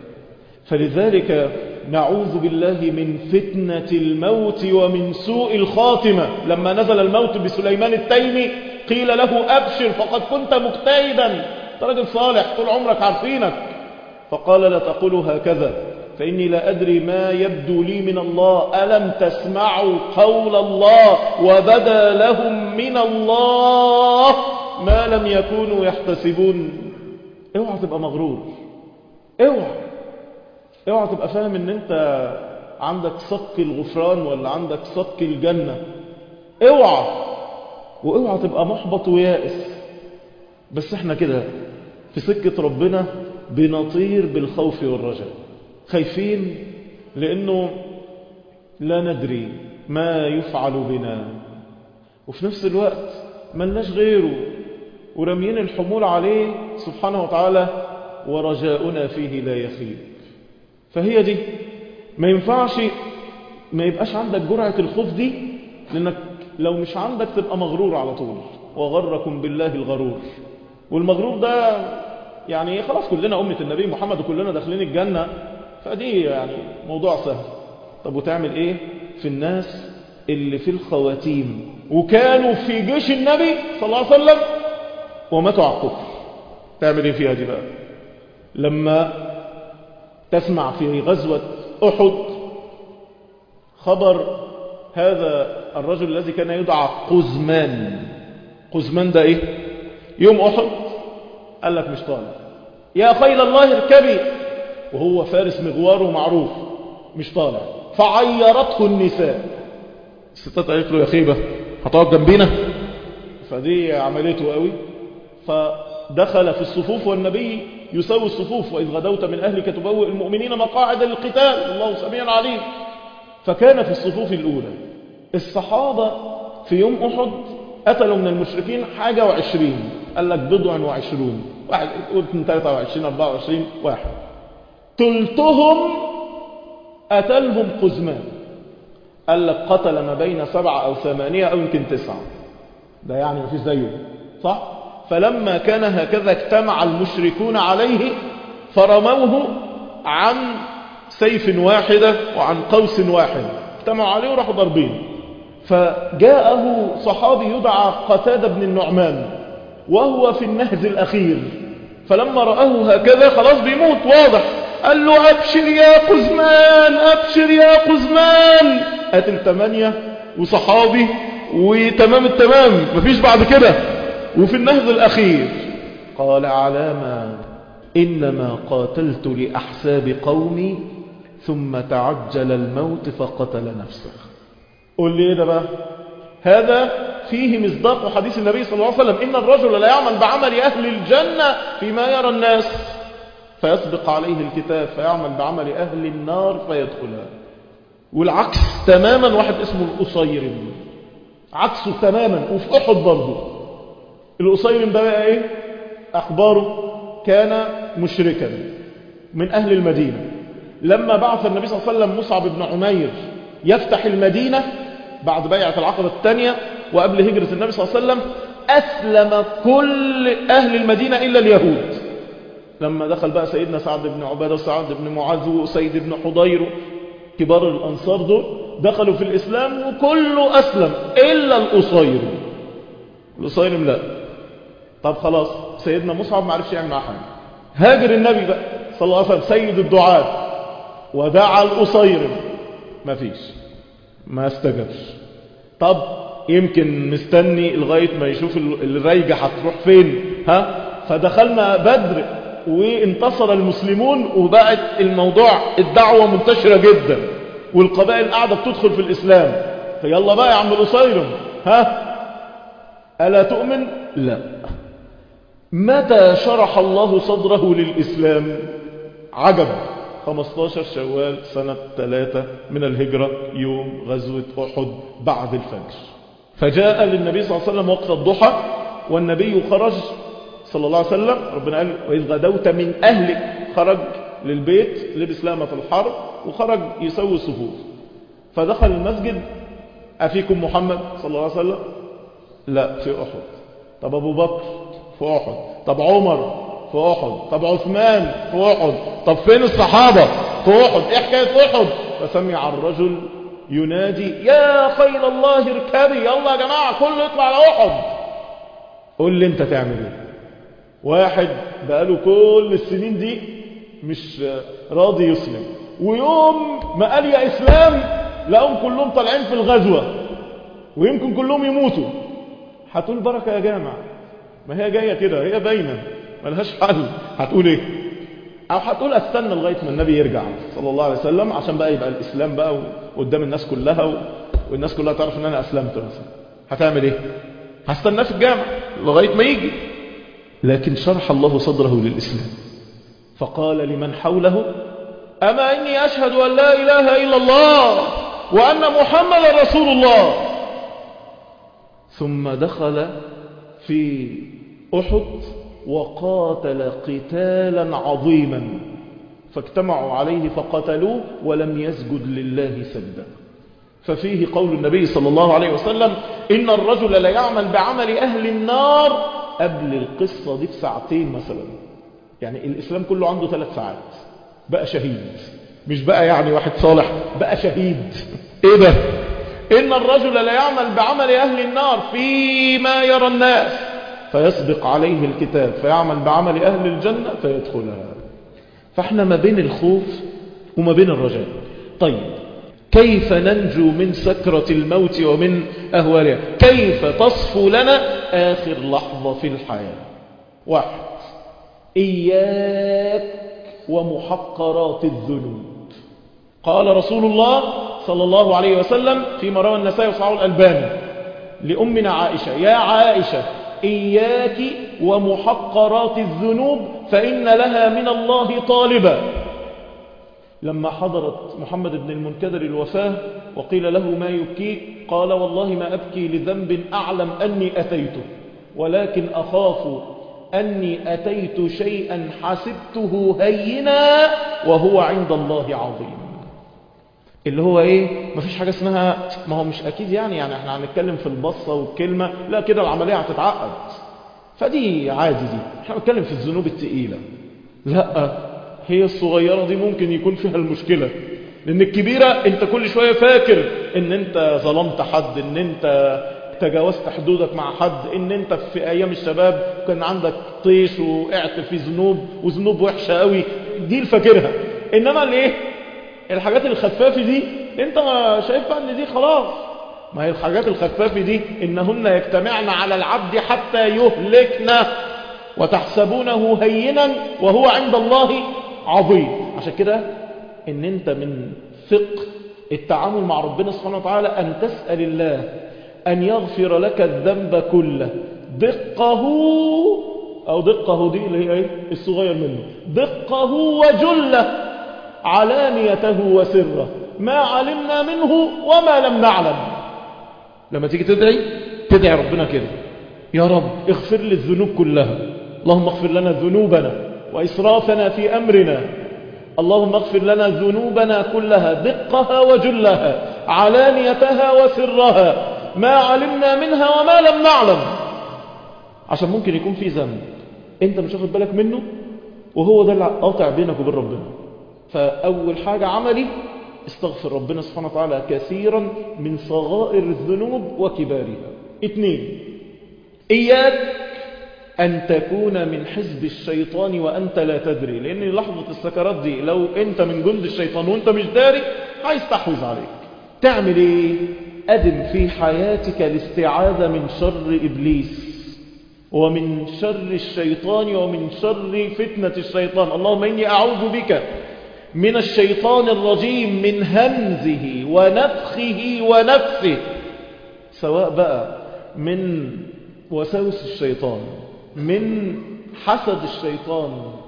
فلذلك نعوذ بالله من فتنة الموت ومن سوء الخاتمة لما نزل الموت بسليمان التيمي قيل له أبشر فقد كنت مجتهدا انت راجل صالح طول عمرك عارفينك فقال لا تقولوا هكذا فإني لا أدري ما يبدو لي من الله ألم تسمعوا قول الله وبدا لهم من الله ما لم يكونوا يحتسبون اوعى تبقى مغرور اوعى اوعى تبقى فاهم ان انت عندك صك الغفران ولا عندك صك الجنة اوعى واوعى تبقى محبط ويائس بس احنا كده في سكة ربنا بنطير بالخوف والرجاء خايفين لانه لا ندري ما يفعل بنا وفي نفس الوقت ملناش غيره ورميين الحمول عليه سبحانه وتعالى ورجاؤنا فيه لا يخيب فهي دي ما ينفعش ما يبقاش عندك جرعة الخوف دي لأنك لو مش عندك تبقى مغرور على طول وغركم بالله الغرور والمغرور ده يعني خلاص كلنا أمة النبي محمد وكلنا داخلين الجنة فدي يعني موضوع سهل طب وتعمل ايه في الناس اللي في الخواتيم وكانوا في جيش النبي صلى الله عليه وسلم وماتوا على الكفر تعمل ايه فيها دي بقى لما تسمع في غزوة أحد خبر هذا الرجل الذي كان يدعى قزمان قزمان ده ايه يوم أحد قال لك مش طالع يا خيل الله اركبي وهو فارس مغواره معروف مش طالع فعيرته النساء الستات قالت له يا خيبة هتقعد جنبينا فدي عملته قوي ودخل في الصفوف والنبي يسوي الصفوف وإذ غدوت من أهلك تبوئ المؤمنين مقاعد للقتال الله سميع عليم فكان في الصفوف الأولى الصحابة في يوم أحد قتلوا من المشركين حاجة وعشرين قال لك بضع وعشرون واحد قلت من 23 24 واحد تلتهم قتلهم قزمان قال لك قتل ما بين سبعة أو ثمانية أو يمكن تسعة ده يعني ما فيش زيه صح فلما كان هكذا اجتمع المشركون عليه فرموه عن سيف واحدة وعن قوس واحد اجتمعوا عليه وراحوا ضربين فجاءه صحابي يدعى قتادة بن النعمان وهو في النهز الأخير فلما رآه هكذا خلاص بيموت واضح قال له أبشر يا قزمان أبشر يا قزمان قتل ثمانية وصحابي وتمام التمام مفيش بعد كده وفي النهز الأخير قال علامة إنما قاتلت لأحساب قومي ثم تعجل الموت فقتل نفسه قول لي ايه ده بقى هذا فيه مصداق حديث النبي صلى الله عليه وسلم إن الرجل لا يعمل بعمل أهل الجنة فيما يرى الناس فيسبق عليه الكتاب فيعمل بعمل أهل النار فيدخلها والعكس تماما واحد اسمه الأصيرم عكسه تماما وفي أحد برضه الأصيرم ده بقى إيه أخباره كان مشركا من أهل المدينة لما بعث النبي صلى الله عليه وسلم مصعب بن عمير يفتح المدينة بعد بيعة العقبة الثانية وقبل هجرة النبي صلى الله عليه وسلم أسلم كل أهل المدينة إلا اليهود لما دخل بقى سيدنا سعد بن عبادة وسعد بن معاذ وسيد بن حضير كبار الأنصار دول دخلوا في الإسلام وكله أسلم إلا الأصير الأصير لا طب خلاص سيدنا مصعب ما عرفش يعمل معاه حاجة هاجر النبي بقى صلى الله عليه وسلم سيد الدعاة ودعا الأصير ما فيش ما استجبش طب يمكن مستني لغاية ما يشوف الريجة هتروح فين ها فدخلنا بدر وانتصر المسلمون وبقت الموضوع الدعوة منتشرة جدا والقبائل قاعدة بتدخل في الإسلام فيلا بقى يا عم الأصيرم ها ألا تؤمن لا متى شرح الله صدره للإسلام عجب 15 شوال سنة 3 من الهجرة يوم غزوة أحد بعد الفجر فجاء للنبي صلى الله عليه وسلم وقت الضحى والنبي خرج صلى الله عليه وسلم ربنا قال وإذ غدوت من أهلك خرج للبيت لبس لامة الحرب وخرج يسوي الصفوف فدخل المسجد أفيكم محمد صلى الله عليه وسلم لا في أحد طب أبو بكر في أحد طب عمر في أحد طب عثمان في أحد طب فين الصحابة في أحد إيه حكاية أحد فسمع الرجل ينادي يا خيل الله اركبي يلا يا جماعة كله يطلع على أحد قول لي انت تعمل ايه واحد بقاله كل السنين دي مش راضي يسلم ويوم ما قال يا اسلام لقوم كلهم طالعين في الغزوة ويمكن كلهم يموتوا هتقول بركة يا جامع ما هي جاية كده هي باينة ملهاش حل هتقول ايه او هتقول استنى لغاية ما النبي يرجع صلى الله عليه وسلم عشان بقى يبقى الاسلام بقى قدام الناس كلها والناس كلها تعرف ان انا اسلمت مثلا هتعمل ايه هستناه في الجامع لغاية ما يجي لكن شرح الله صدره للإسلام فقال لمن حوله أما إني أشهد أن لا إله إلا الله وأن محمد رسول الله ثم دخل في أحد وقاتل قتالا عظيما فاجتمعوا عليه فقتلوه ولم يسجد لله سجدا ففيه قول النبي صلى الله عليه وسلم إن الرجل لا يعمل بعمل أهل النار قبل القصة دي بساعتين مثلا يعني الإسلام كله عنده ثلاث ساعات بقى شهيد مش بقى يعني واحد صالح بقى شهيد ايه ده إن الرجل لا يعمل بعمل أهل النار فيما يرى الناس فيسبق عليه الكتاب فيعمل بعمل أهل الجنة فيدخلها فاحنا ما بين الخوف وما بين الرجاء طيب كيف ننجو من سكرة الموت ومن أهوالها كيف تصفو لنا آخر لحظة في الحياة واحد إياك ومحقرات الذنوب قال رسول الله صلى الله عليه وسلم في روى النسائي وصحابه الألباني لأمنا عائشة يا عائشة إياك ومحقرات الذنوب فإن لها من الله طالبا لما حضرت محمد بن المنكدر الوفاة وقيل له ما يبكيك قال والله ما أبكي لذنب أعلم أني أتيته ولكن أخاف أني أتيت شيئا حسبته هينا وهو عند الله عظيم اللي هو ايه مفيش حاجة اسمها ما هو مش اكيد يعني يعني احنا هنتكلم في البصة والكلمة لا كده العملية هتتعقد فدي عادي دي احنا بنتكلم في الذنوب التقيلة لا هي الصغيرة دي ممكن يكون فيها المشكلة لان الكبيرة انت كل شوية فاكر ان انت ظلمت حد ان انت تجاوزت حدودك مع حد ان انت في ايام الشباب كان عندك طيش وقعت في ذنوب وذنوب وحشة قوي دي الفاكرها انما الايه الحاجات الخفافة دي انت شايفها ان دي خلاص ما هي الحاجات الخفافة دي انهن يجتمعن على العبد حتى يهلكنا وتحسبونه هينا وهو عند الله عظيم عشان كده ان انت من فقه التعامل مع ربنا سبحانه وتعالى ان تسأل الله ان يغفر لك الذنب كله دقه او دقه دي اللي هي ايه الصغير منه دقه وجله علانيته وسره ما علمنا منه وما لم نعلم لما تيجي تدعي تدعي ربنا كده يا رب اغفر لي الذنوب كلها اللهم اغفر لنا ذنوبنا وإسرافنا في أمرنا اللهم اغفر لنا ذنوبنا كلها دقها وجلها علانيتها وسرها ما علمنا منها وما لم نعلم عشان ممكن يكون في ذنب انت مش واخد بالك منه وهو ده اللي قاطع بينك وبين ربنا فأول حاجة عملي استغفر ربنا سبحانه وتعالى كثيرا من صغائر الذنوب وكبارها اثنين إياك أن تكون من حزب الشيطان وأنت لا تدري لأن لحظة السكرات دي لو أنت من جند الشيطان وأنت مش داري هيستحوذ عليك تعمل إيه؟ أدم في حياتك الاستعاذة من شر إبليس ومن شر الشيطان ومن شر فتنة الشيطان اللهم إني أعوذ بك من الشيطان الرجيم من همزه ونفخه ونفثه سواء بقى من وسوس الشيطان من حسد الشيطان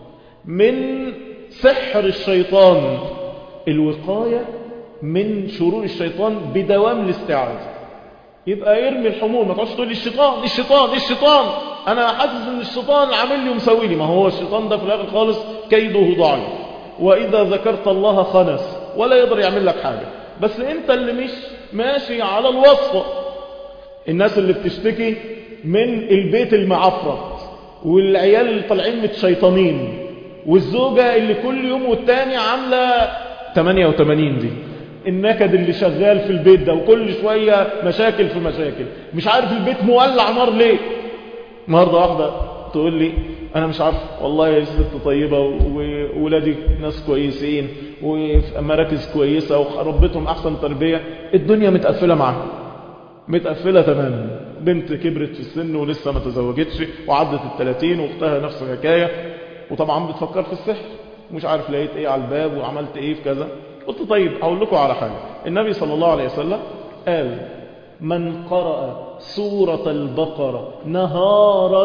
من سحر الشيطان الوقاية من شرور الشيطان بدوام الاستعاذة يبقى يرمي الحمول ما تقعدش تقول لي الشيطان الشيطان الشيطان انا حاسس ان الشيطان عامل لي ومسوي لي ما هو الشيطان ده في الاخر خالص كيده ضعيف واذا ذكرت الله خنس ولا يقدر يعمل لك حاجة بس انت اللي مش ماشي على الوصفة الناس اللي بتشتكي من البيت المعفرت والعيال اللي طالعين متشيطانين والزوجة اللي كل يوم والتاني عاملة 88 دي النكد اللي شغال في البيت ده وكل شوية مشاكل في مشاكل مش عارف البيت مولع نار ليه النهارده واحدة تقول لي انا مش عارف والله يا ست طيبة وولادي ناس كويسين وفي مراكز كويسة وربتهم احسن تربية الدنيا متقفلة معاها متقفلة تماما بنت كبرت في السن ولسه ما تزوجتش وعدت الثلاثين واختها نفس الحكاية وطبعا بتفكر في السحر مش عارف لقيت ايه على الباب وعملت ايه في كذا قلت طيب اقول لكم على حاجة النبي صلى الله عليه وسلم قال من قرأ سورة البقرة نهارا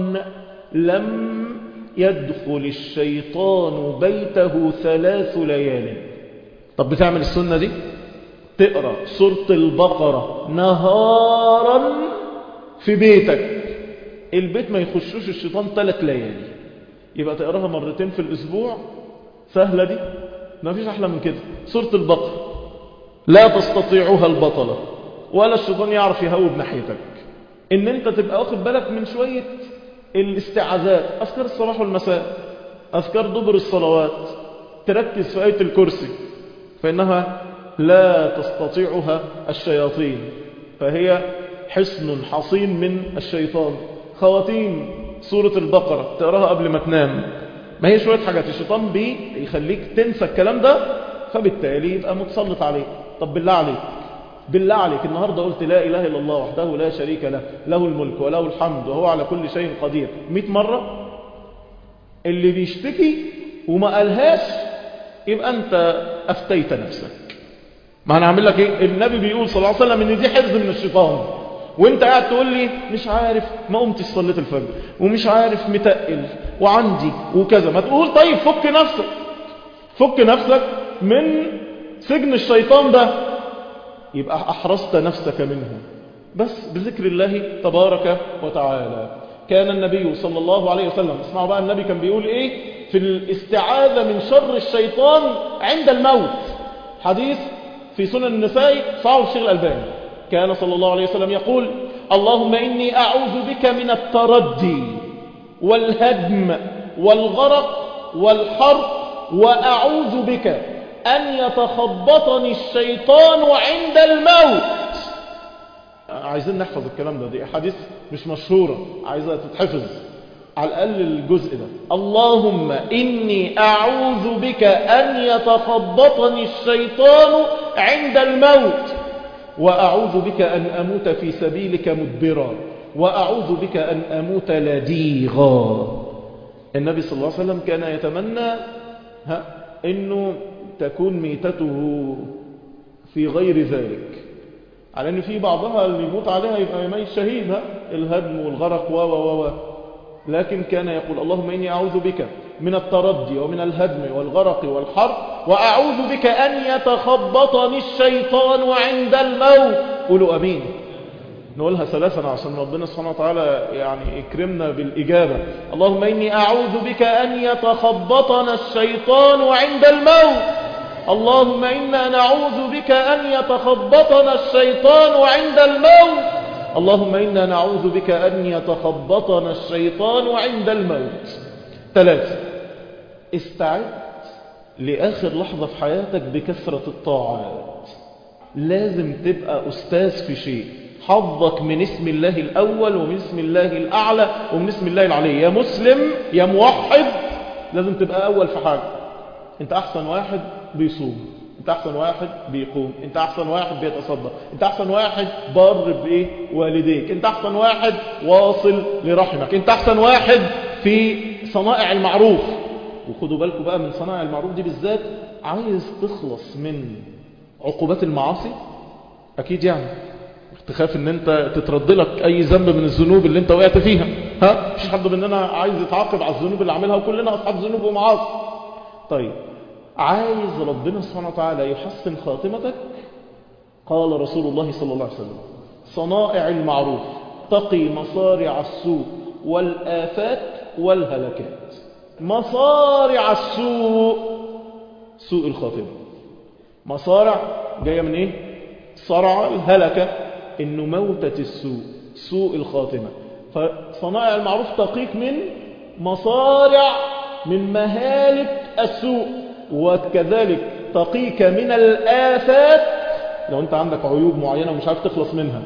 لم يدخل الشيطان بيته ثلاث ليال طب بتعمل السنة دي تقرأ سورة البقرة نهارا في بيتك البيت ما يخشوش الشيطان ثلاث ليالي يبقى تقراها مرتين في الأسبوع سهلة دي ما فيش أحلى من كده سورة البقرة لا تستطيعها البطلة ولا الشيطان يعرف يهوب ناحيتك ان انت تبقى واخد بالك من شوية الاستعاذات أذكار الصباح والمساء أذكار دبر الصلوات تركز في آية الكرسي فإنها لا تستطيعها الشياطين فهي حصن حصين من الشيطان خواتيم سورة البقرة تقراها قبل ما تنام ما هي شوية حاجات الشيطان بي يخليك تنسى الكلام ده فبالتالي يبقى متسلط عليك طب بالله عليك بالله عليك النهاردة قلت لا إله إلا الله وحده لا شريك له له الملك وله الحمد وهو على كل شيء قدير مئة مرة اللي بيشتكي وما قالهاش يبقى أنت أفتيت نفسك ما هنعمل لك إيه النبي بيقول صلى الله عليه وسلم إن دي حفظ من الشيطان وانت قاعد تقول لي مش عارف ما قمتش صليت الفجر ومش عارف متقل وعندي وكذا ما تقول طيب فك نفسك فك نفسك من سجن الشيطان ده يبقى أحرصت نفسك منه بس بذكر الله تبارك وتعالى كان النبي صلى الله عليه وسلم اسمعوا بقى النبي كان بيقول ايه في الاستعاذة من شر الشيطان عند الموت حديث في سنن النساء صعب الشيخ الألباني كان صلى الله عليه وسلم يقول اللهم إني أعوذ بك من التردي والهدم والغرق والحرق وأعوذ بك أن يتخبطني الشيطان عند الموت عايزين نحفظ الكلام ده دي أحاديث مش مشهورة عايزة تتحفظ على الأقل الجزء ده اللهم إني أعوذ بك أن يتخبطني الشيطان عند الموت وأعوذ بك أن أموت في سبيلك مدبرا وأعوذ بك أن أموت لديغا النبي صلى الله عليه وسلم كان يتمنى ها أنه تكون ميتته في غير ذلك على أن في بعضها اللي يموت عليها يبقى يميت شهيد ها الهدم والغرق و و و لكن كان يقول اللهم إني أعوذ بك من التردي ومن الهدم والغرق والحرق وأعوذ بك أن يتخبطني الشيطان عند الموت قولوا أمين نقولها ثلاثا عشان ربنا سبحانه وتعالى يعني يكرمنا بالإجابة اللهم إني أعوذ بك أن يتخبطنا الشيطان عند الموت اللهم إنا نعوذ بك أن يتخبطنا الشيطان عند الموت اللهم إنا نعوذ بك أن يتخبطنا الشيطان عند الموت ثلاثة استعد لآخر لحظة في حياتك بكثرة الطاعات لازم تبقى أستاذ في شيء حظك من اسم الله الأول ومن اسم الله الأعلى ومن اسم الله العلي يا مسلم يا موحد لازم تبقى أول في حاجة انت أحسن واحد بيصوم انت أحسن واحد بيقوم انت أحسن واحد بيتصدق انت أحسن واحد بار بإيه والديك انت أحسن واحد واصل لرحمك انت أحسن واحد في صنائع المعروف وخدوا بالكم بقى من صنائع المعروف دي بالذات عايز تخلص من عقوبات المعاصي أكيد يعني تخاف ان انت تترد لك اي ذنب من الذنوب اللي انت وقعت فيها ها مش حد مننا عايز يتعاقب على الذنوب اللي عاملها وكلنا اصحاب ذنوب ومعاصي طيب عايز ربنا سبحانه وتعالى يحسن خاتمتك قال رسول الله صلى الله عليه وسلم صنائع المعروف تقي مصارع السوء والآفات والهلكات مصارع السوء سوء الخاتمة مصارع جاية من ايه صرع الهلكة انه موتة السوء سوء الخاتمة فصنائع المعروف تقيك من مصارع من مهالك السوء وكذلك تقيك من الآفات لو انت عندك عيوب معينة ومش عارف تخلص منها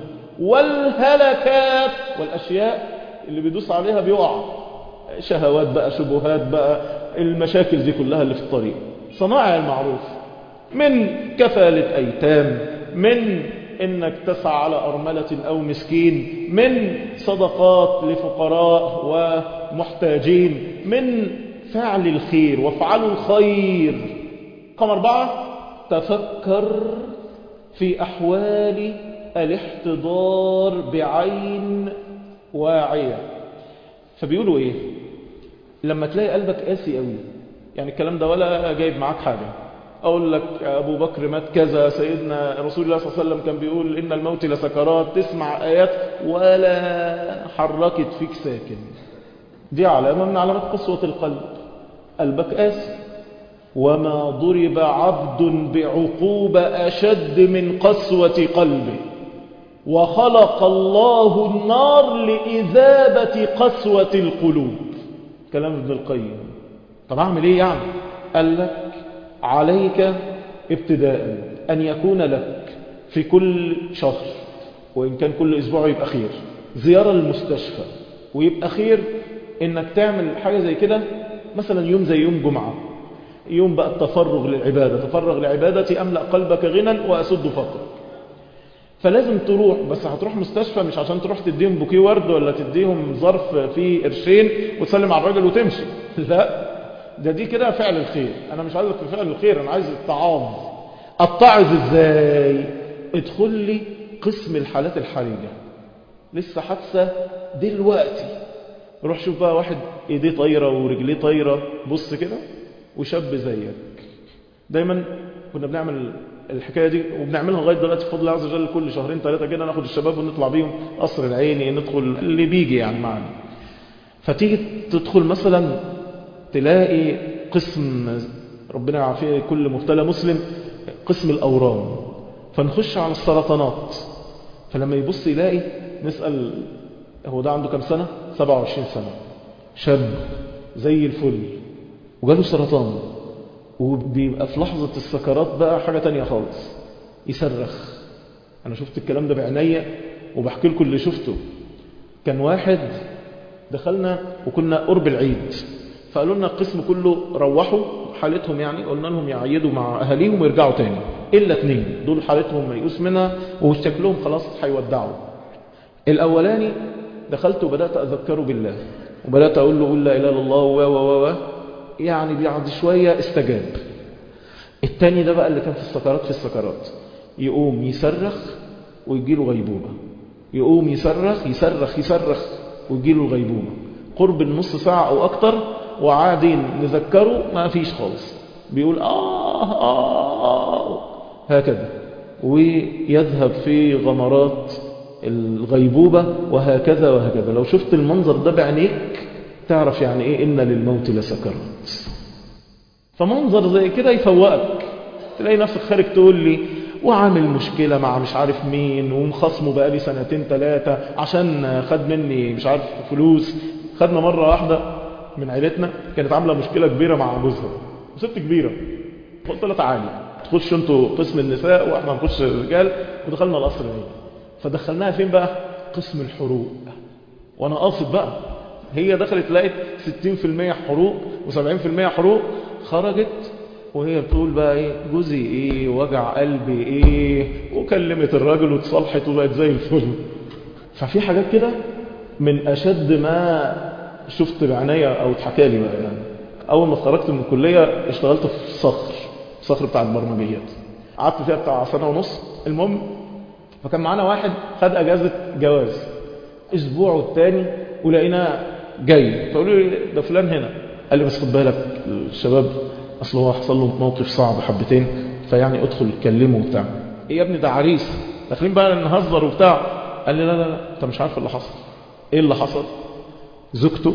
والهلكات والأشياء اللي بيدوس عليها بيقع شهوات بقى شبهات بقى المشاكل دي كلها اللي في الطريق صنائع المعروف من كفالة أيتام من انك تسعى على أرملة أو مسكين من صدقات لفقراء ومحتاجين من فعل الخير وافعلوا الخير رقم أربعة تفكر في أحوال الاحتضار بعين واعية فبيقولوا ايه لما تلاقي قلبك قاسي قوي يعني الكلام ده ولا جايب معاك حاجة اقول لك ابو بكر مات كذا سيدنا رسول الله صلى الله عليه وسلم كان بيقول ان الموت لسكرات تسمع ايات ولا حركت فيك ساكن دي علامة من علامات قسوة القلب قلبك قاسي وما ضرب عبد بعقوبة أشد من قسوة قلبه وخلق الله النار لإذابة قسوة القلوب كلام ابن القيم طب أعمل إيه يعني قال لك عليك ابتداء أن يكون لك في كل شهر وإن كان كل أسبوع يبقى خير زيارة للمستشفى ويبقى خير إنك تعمل حاجة زي كده مثلا يوم زي يوم جمعة يوم بقى التفرغ للعبادة تفرغ لعبادتي أملأ قلبك غنى وأسد فقرك فلازم تروح بس هتروح مستشفى مش عشان تروح تديهم بوكيه ورد ولا تديهم ظرف فيه قرشين وتسلم على الراجل وتمشي لا ده دي كده فعل الخير انا مش عايزك في فعل الخير انا عايز التعاظ اتعظ ازاي ادخل لي قسم الحالات الحرجة لسه حادثة دلوقتي روح شوف بقى واحد ايديه طايرة ورجليه طايرة بص كده وشاب زيك دايما كنا بنعمل الحكاية دي وبنعملها لغاية دلوقتي بفضل الله عز وجل كل شهرين ثلاثة كده ناخد الشباب ونطلع بيهم قصر العيني ندخل اللي بيجي يعني معنا فتيجي تدخل مثلا تلاقي قسم ربنا يعافيه كل مبتلى مسلم قسم الأورام فنخش على السرطانات فلما يبص يلاقي نسأل هو ده عنده كم سنة 27 سنة شاب زي الفل وجاله سرطان وبيبقى في لحظة السكرات بقى حاجة تانية خالص يصرخ أنا شفت الكلام ده بعناية وبحكي لكم اللي شفته كان واحد دخلنا وكنا قرب العيد فقالوا لنا القسم كله روحوا حالتهم يعني قلنا لهم يعيدوا مع أهاليهم ويرجعوا تاني إلا اتنين دول حالتهم ميؤوس منها وشكلهم خلاص هيودعوا الأولاني دخلت وبدأت أذكره بالله وبدأت أقول له قول لا إله إلا الله و و و يعني بعد شوية استجاب التاني ده بقى اللي كان في السكرات في السكرات يقوم يصرخ ويجيله غيبوبة يقوم يصرخ يصرخ يصرخ ويجيله الغيبوبة قرب النص ساعة أو أكتر وعادين نذكره ما فيش خالص بيقول آه آه هكذا ويذهب في غمرات الغيبوبة وهكذا وهكذا لو شفت المنظر ده بعينيك تعرف يعني ايه إن للموت لسكرات فمنظر زي كده يفوقك تلاقي نفسك خارج تقول لي وعامل مشكلة مع مش عارف مين ومخصمه بقالي سنتين ثلاثة عشان خد مني مش عارف فلوس خدنا مرة واحدة من عيلتنا كانت عاملة مشكلة كبيرة مع جوزها وست كبيرة قلت لها تعالي تخش انتوا قسم النساء واحنا هنخش الرجال ودخلنا القصر العيني فدخلناها فين بقى قسم الحروق وانا قاصد بقى هي دخلت لقيت 60% حروق و70% حروق خرجت وهي بتقول بقى ايه جوزي ايه وجع قلبي ايه وكلمت الراجل واتصالحت وبقت زي الفل ففي حاجات كده من اشد ما شفت بعناية او اتحكى لي بقى يعني اول ما اتخرجت من الكلية اشتغلت في صخر صخر بتاع البرمجيات قعدت فيها بتاع سنة ونص المهم فكان معانا واحد خد اجازة جواز اسبوع والتاني ولقيناه جاي فقالوا لي ده فلان هنا قال لي بس خد بالك الشباب اصل هو حصل له موقف صعب حبتين فيعني ادخل كلمه وبتاع ايه يا ابني ده عريس داخلين بقى نهزر وبتاع قال لي لا لا لا انت مش عارف اللي حصل ايه اللي حصل زوجته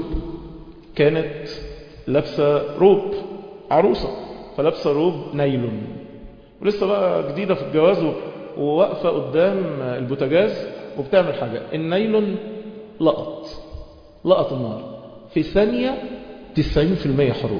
كانت لابسه روب عروسه فلابسه روب نايلون ولسه بقى جديده في الجواز وواقفه قدام البوتاجاز وبتعمل حاجه النايلون لقط لقط النار في ثانيه 90% حروق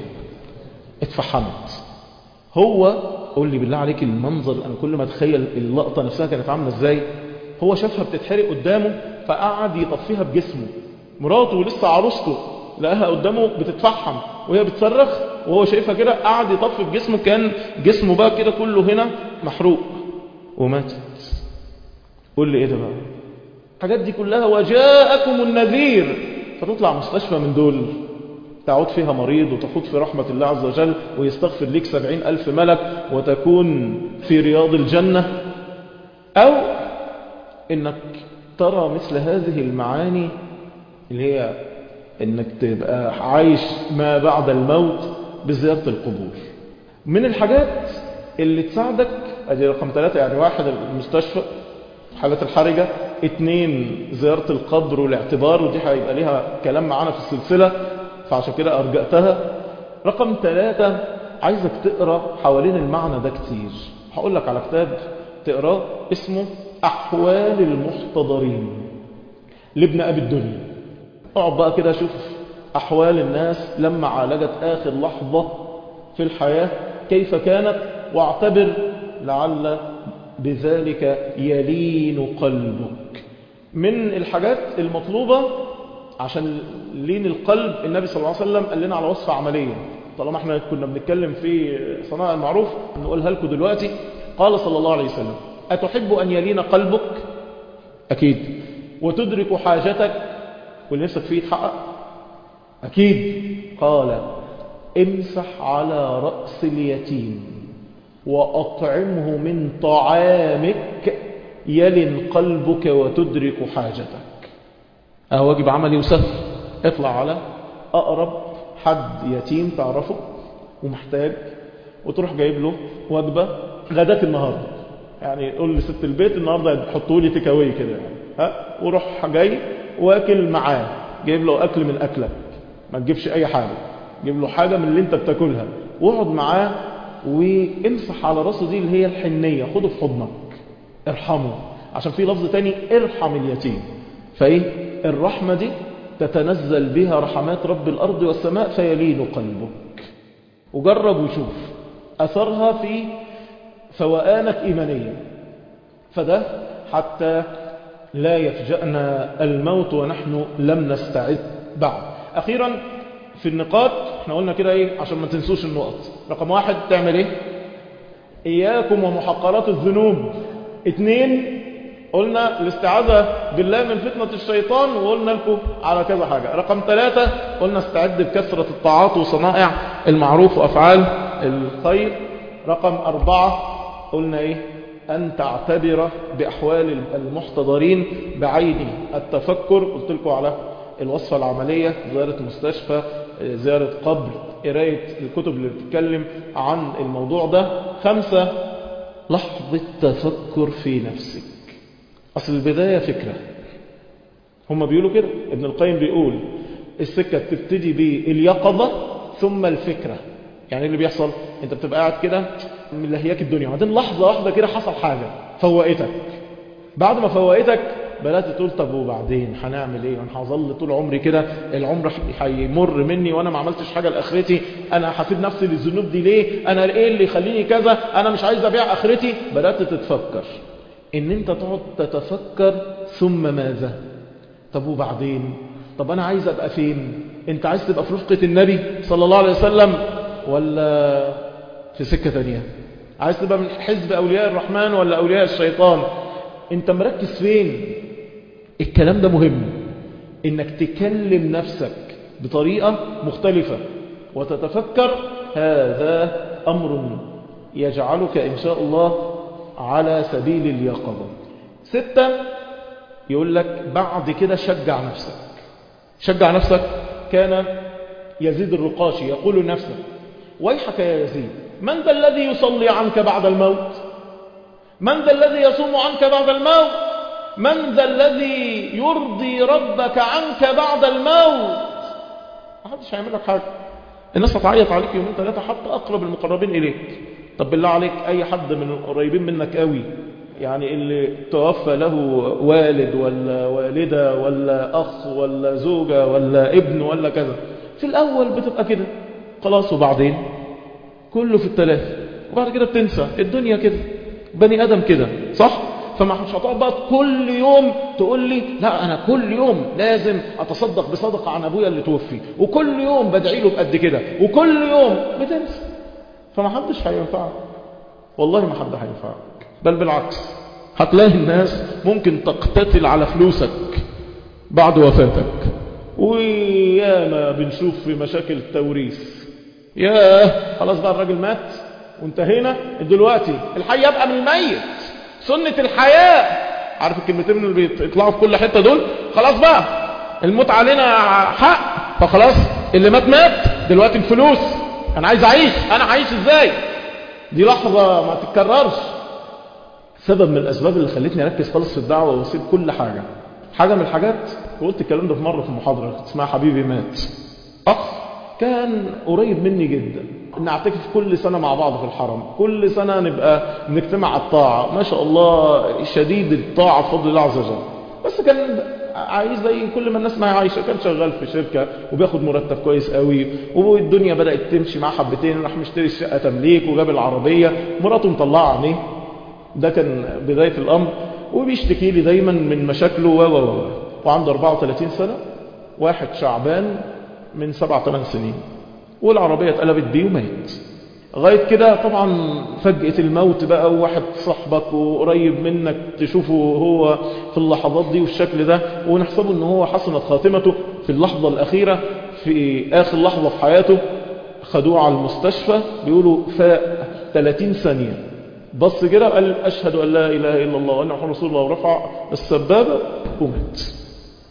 اتفحمت هو قول لي بالله عليك المنظر انا كل ما اتخيل اللقطه نفسها كانت عامله ازاي هو شافها بتتحرق قدامه فقعد يطفيها بجسمه مراته ولسه عروسته لقاها قدامه بتتفحم وهي بتصرخ وهو شايفها كده قعد يطفي بجسمه كان جسمه بقى كده كله هنا محروق وماتت قول لي ايه ده بقى الحاجات دي كلها وجاءكم النذير فتطلع مستشفى من دول تعود فيها مريض وتخوض في رحمة الله عز وجل ويستغفر لك سبعين ألف ملك وتكون في رياض الجنة أو إنك ترى مثل هذه المعاني اللي هي إنك تبقى عايش ما بعد الموت بزيارة القبور من الحاجات اللي تساعدك أدي رقم ثلاثة يعني واحد المستشفى حالة الحرجة اتنين زيارة القبر والاعتبار ودي هيبقى ليها كلام معانا في السلسلة فعشان كده أرجأتها رقم ثلاثة عايزك تقرأ حوالين المعنى ده كتير هقول لك على كتاب تقراه اسمه أحوال المحتضرين لابن أبي الدنيا اقعد بقى كده شوف أحوال الناس لما عالجت آخر لحظة في الحياة كيف كانت واعتبر لعل بذلك يلين قلبك من الحاجات المطلوبة عشان لين القلب النبي صلى الله عليه وسلم قال لنا على وصفة عملية طالما احنا كنا بنتكلم في صناعة المعروف نقولها لكم دلوقتي قال صلى الله عليه وسلم أتحب أن يلين قلبك أكيد وتدرك حاجتك واللي نفسك فيه يتحقق أكيد قال امسح على رأس اليتيم وأطعمه من طعامك يلن قلبك وتدرك حاجتك اه واجب عملي وسهل اطلع على اقرب حد يتيم تعرفه ومحتاج وتروح جايب له وجبة غداة النهاردة يعني قول لست البيت النهاردة حطوا لي تكاوي كده يعني ها وروح جاي واكل معاه جايب له اكل من اكلك ما تجيبش اي حاجة جيب له حاجة من اللي انت بتاكلها واقعد معاه وامسح على راسه دي اللي هي الحنية خده في حضنك ارحمه عشان في لفظ تاني ارحم اليتيم فايه الرحمة دي تتنزل بها رحمات رب الأرض والسماء فيلين قلبك وجرب وشوف أثرها في فوآنك إيمانيا فده حتى لا يفجأنا الموت ونحن لم نستعد بعد أخيرا في النقاط احنا قلنا كده ايه عشان ما تنسوش النقط رقم واحد تعمل ايه إياكم ومحقرات الذنوب اتنين قلنا الاستعاذة بالله من فتنة الشيطان وقلنا لكم على كذا حاجة رقم ثلاثة قلنا استعد بكثرة الطاعات وصنائع المعروف وأفعال الخير رقم أربعة قلنا إيه أن تعتبر بأحوال المحتضرين بعين التفكر قلت لكم على الوصفة العملية زيارة مستشفى زيارة قبر قراية الكتب اللي بتتكلم عن الموضوع ده خمسة لحظة تفكر في نفسك أصل البداية فكرة هم بيقولوا كده ابن القيم بيقول السكة بتبتدي باليقظة ثم الفكرة يعني اللي بيحصل انت بتبقى قاعد كده من لهياك الدنيا بعدين لحظة واحدة كده حصل حاجة فوقتك بعد ما فوقتك بدأت تقول طب وبعدين هنعمل ايه انا هظل طول عمري كده العمر هيمر مني وانا ما عملتش حاجة لاخرتي انا هسيب نفسي للذنوب دي ليه انا ايه اللي يخليني كذا انا مش عايز ابيع اخرتي بدأت تتفكر ان انت تقعد تتفكر ثم ماذا طب وبعدين طب انا عايز ابقى فين انت عايز تبقى في رفقة النبي صلى الله عليه وسلم ولا في سكة ثانية عايز تبقى من حزب اولياء الرحمن ولا اولياء الشيطان انت مركز فين الكلام ده مهم انك تكلم نفسك بطريقة مختلفة وتتفكر هذا امر يجعلك ان شاء الله على سبيل اليقظة ستة يقول لك بعد كده شجع نفسك شجع نفسك كان يزيد الرقاشي يقول لنفسك ويحك يا يزيد من ذا الذي يصلي عنك بعد الموت من ذا الذي يصوم عنك بعد الموت من ذا الذي يرضي ربك عنك بعد الموت ما حدش هيعمل لك حاجة الناس هتعيط عليك يومين ثلاثة حتى أقرب المقربين إليك طب بالله عليك أي حد من القريبين منك قوي يعني اللي توفى له والد ولا والدة ولا أخ ولا زوجة ولا ابن ولا كذا في الأول بتبقى كده خلاص وبعدين كله في الثلاث وبعد كده بتنسى الدنيا كده بني آدم كده صح؟ فما مش هتقعد بقى كل يوم تقول لي لا أنا كل يوم لازم أتصدق بصدقة عن أبويا اللي توفي وكل يوم بدعي له بقد كده وكل يوم بتنسى فما حدش هينفعك والله ما حد هينفعك بل بالعكس هتلاقي الناس ممكن تقتتل على فلوسك بعد وفاتك وياما بنشوف في مشاكل التوريث ياه خلاص بقى الراجل مات وانتهينا دلوقتي الحي يبقى من الميت سنة الحياة عارف الكلمتين اللي بيطلعوا في كل حتة دول خلاص بقى الموت علينا حق فخلاص اللي مات مات دلوقتي الفلوس انا عايز اعيش انا عايش ازاي دي لحظة ما تتكررش سبب من الاسباب اللي خلتني اركز خالص في الدعوة واسيب كل حاجة حاجة من الحاجات وقلت الكلام ده في مرة في محاضرة اسمها حبيبي مات اخ كان قريب مني جدا نعتكف كل سنة مع بعض في الحرم كل سنة نبقى نجتمع على الطاعة ما شاء الله شديد الطاعة بفضل الله عز وجل بس كان عايز زي كل ما الناس ما عايشة كان شغال في شركة وبياخد مرتب كويس قوي والدنيا بدأت تمشي معاه حبتين راح مشتري الشقة تمليك وجاب العربية مراته مطلعة عينيه ده كان بداية الأمر وبيشتكي لي دايما من مشاكله و و و وعنده 34 سنة واحد شعبان من سبع ثمان سنين والعربية اتقلبت بيه ومات غاية كده طبعا فجأة الموت بقى وواحد صاحبك وقريب منك تشوفه هو في اللحظات دي والشكل ده ونحسبه ان هو حسنت خاتمته في اللحظة الأخيرة في آخر لحظة في حياته خدوه على المستشفى بيقولوا فاء 30 ثانية بص كده قال أشهد أن لا إله إلا الله وأن محمد رسول الله ورفع السبابة ومات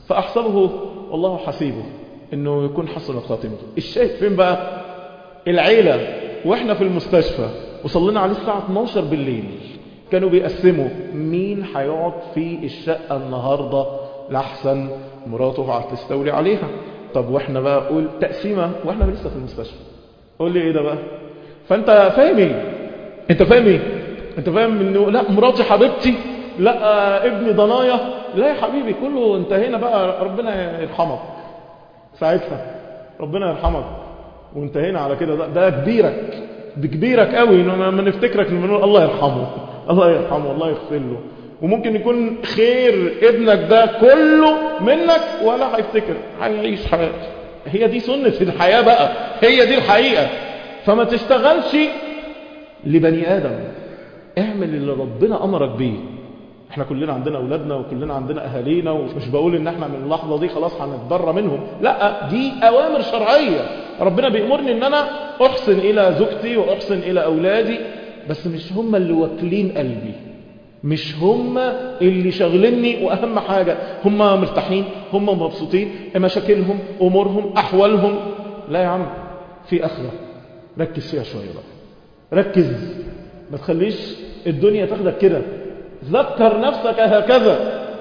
فأحسبه والله حسيبه انه يكون حسن خاتمته الشاهد فين بقى العيلة واحنا في المستشفى وصلينا عليه الساعة 12 بالليل كانوا بيقسموا مين هيقعد في الشقة النهاردة لحسن مراته هتستولي عليها طب واحنا بقى قول تقسيمة واحنا لسه في المستشفى قول لي ايه ده بقى فانت فاهم ايه انت فاهم ايه انت فاهم انه لا مراتي حبيبتي لا ابني ضنايا لا يا حبيبي كله انت هنا بقى ربنا يرحمك ساعتها ربنا يرحمك وانتهينا على كده ده, ده كبيرك ده كبيرك قوي لما نفتكرك نقول الله يرحمه الله يرحمه الله يغفر له وممكن يكون خير ابنك ده كله منك ولا هيفتكر هيعيش حياته هي دي سنة الحياة بقى هي دي الحقيقة فما تشتغلش لبني آدم اعمل اللي ربنا أمرك بيه احنا كلنا عندنا اولادنا وكلنا عندنا اهالينا ومش بقول ان احنا من اللحظة دي خلاص هنتبرى منهم لا دي اوامر شرعية ربنا بيأمرني ان انا احسن الى زوجتي واحسن الى اولادي بس مش هم اللي واكلين قلبي مش هم اللي شغلني واهم حاجة هم مرتاحين هم مبسوطين مشاكلهم امورهم احوالهم لا يا عم في اخرة ركز فيها شوية بقى ركز ما تخليش الدنيا تاخدك كده ذكر نفسك هكذا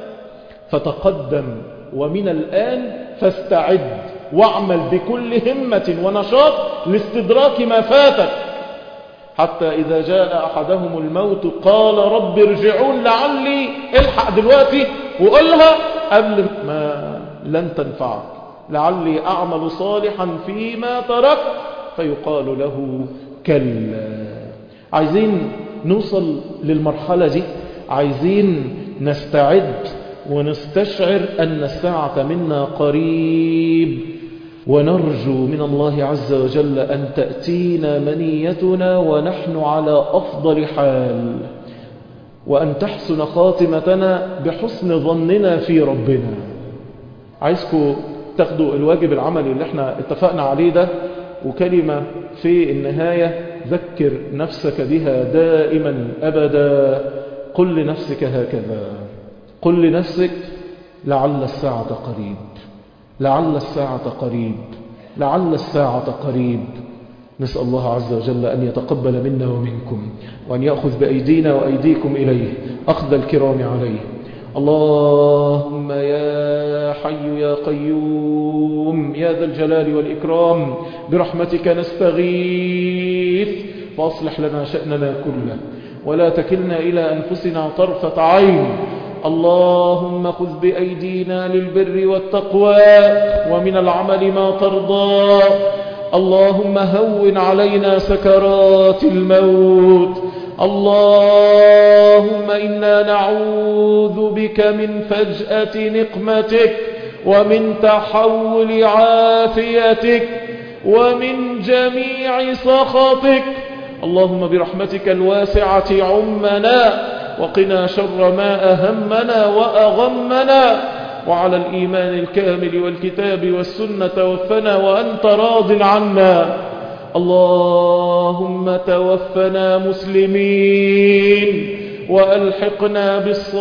فتقدم ومن الآن فاستعد واعمل بكل همة ونشاط لاستدراك ما فاتك حتى إذا جاء أحدهم الموت قال رب ارجعون لعلي الحق دلوقتي وقلها قبل ما لن تنفعك لعلي أعمل صالحا فيما ترك فيقال له كلا عايزين نوصل للمرحلة دي عايزين نستعد ونستشعر أن الساعة منا قريب ونرجو من الله عز وجل أن تأتينا منيتنا ونحن على أفضل حال وأن تحسن خاتمتنا بحسن ظننا في ربنا عايزكم تاخدوا الواجب العملي اللي احنا اتفقنا عليه ده وكلمة في النهاية ذكر نفسك بها دائما أبدا قل لنفسك هكذا قل لنفسك لعل الساعة قريب لعل الساعة قريب لعل الساعة قريب نسأل الله عز وجل أن يتقبل منا ومنكم وأن يأخذ بأيدينا وأيديكم إليه أخذ الكرام عليه اللهم يا حي يا قيوم يا ذا الجلال والإكرام برحمتك نستغيث فأصلح لنا شأننا كله ولا تكلنا إلى أنفسنا طرفة عين اللهم خذ بأيدينا للبر والتقوى ومن العمل ما ترضى اللهم هون علينا سكرات الموت اللهم إنا نعوذ بك من فجأة نقمتك ومن تحول عافيتك ومن جميع سخطك اللهم برحمتك الواسعة عمنا وقنا شر ما أهمنا وأغمنا وعلى الإيمان الكامل والكتاب والسنة توفنا وأنت راض عنا اللهم توفنا مسلمين وألحقنا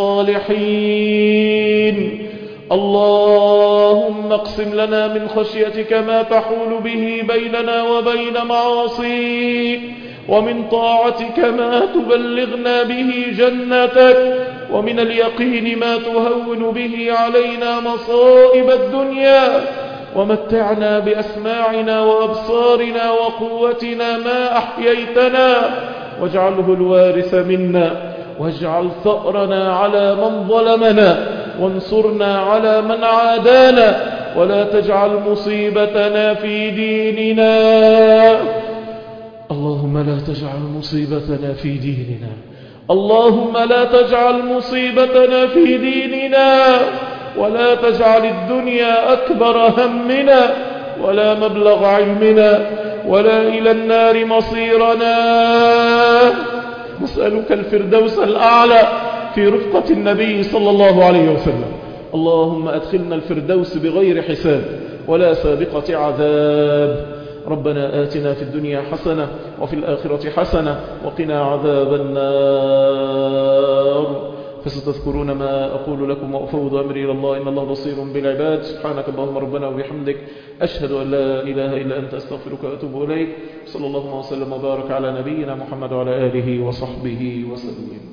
بالصالحين اللهم اقسم لنا من خشيتك ما تحول به بيننا وبين معاصيك ومن طاعتك ما تبلغنا به جنتك ومن اليقين ما تهون به علينا مصائب الدنيا ومتعنا بأسماعنا وأبصارنا وقوتنا ما أحييتنا واجعله الوارث منا واجعل ثأرنا على من ظلمنا وانصرنا على من عادانا ولا تجعل مصيبتنا في ديننا اللهم لا تجعل مصيبتنا في ديننا اللهم لا تجعل مصيبتنا في ديننا ولا تجعل الدنيا أكبر همنا ولا مبلغ علمنا ولا إلى النار مصيرنا نسألك الفردوس الأعلى في رفقة النبي صلى الله عليه وسلم اللهم أدخلنا الفردوس بغير حساب ولا سابقة عذاب ربنا آتنا في الدنيا حسنة وفي الآخرة حسنة وقنا عذاب النار فستذكرون ما أقول لكم وأفوض أمري إلى الله إن الله بصير بالعباد سبحانك اللهم ربنا وبحمدك أشهد أن لا إله إلا أنت أستغفرك وأتوب إليك صلى الله وسلم وبارك على نبينا محمد وعلى آله وصحبه وسلم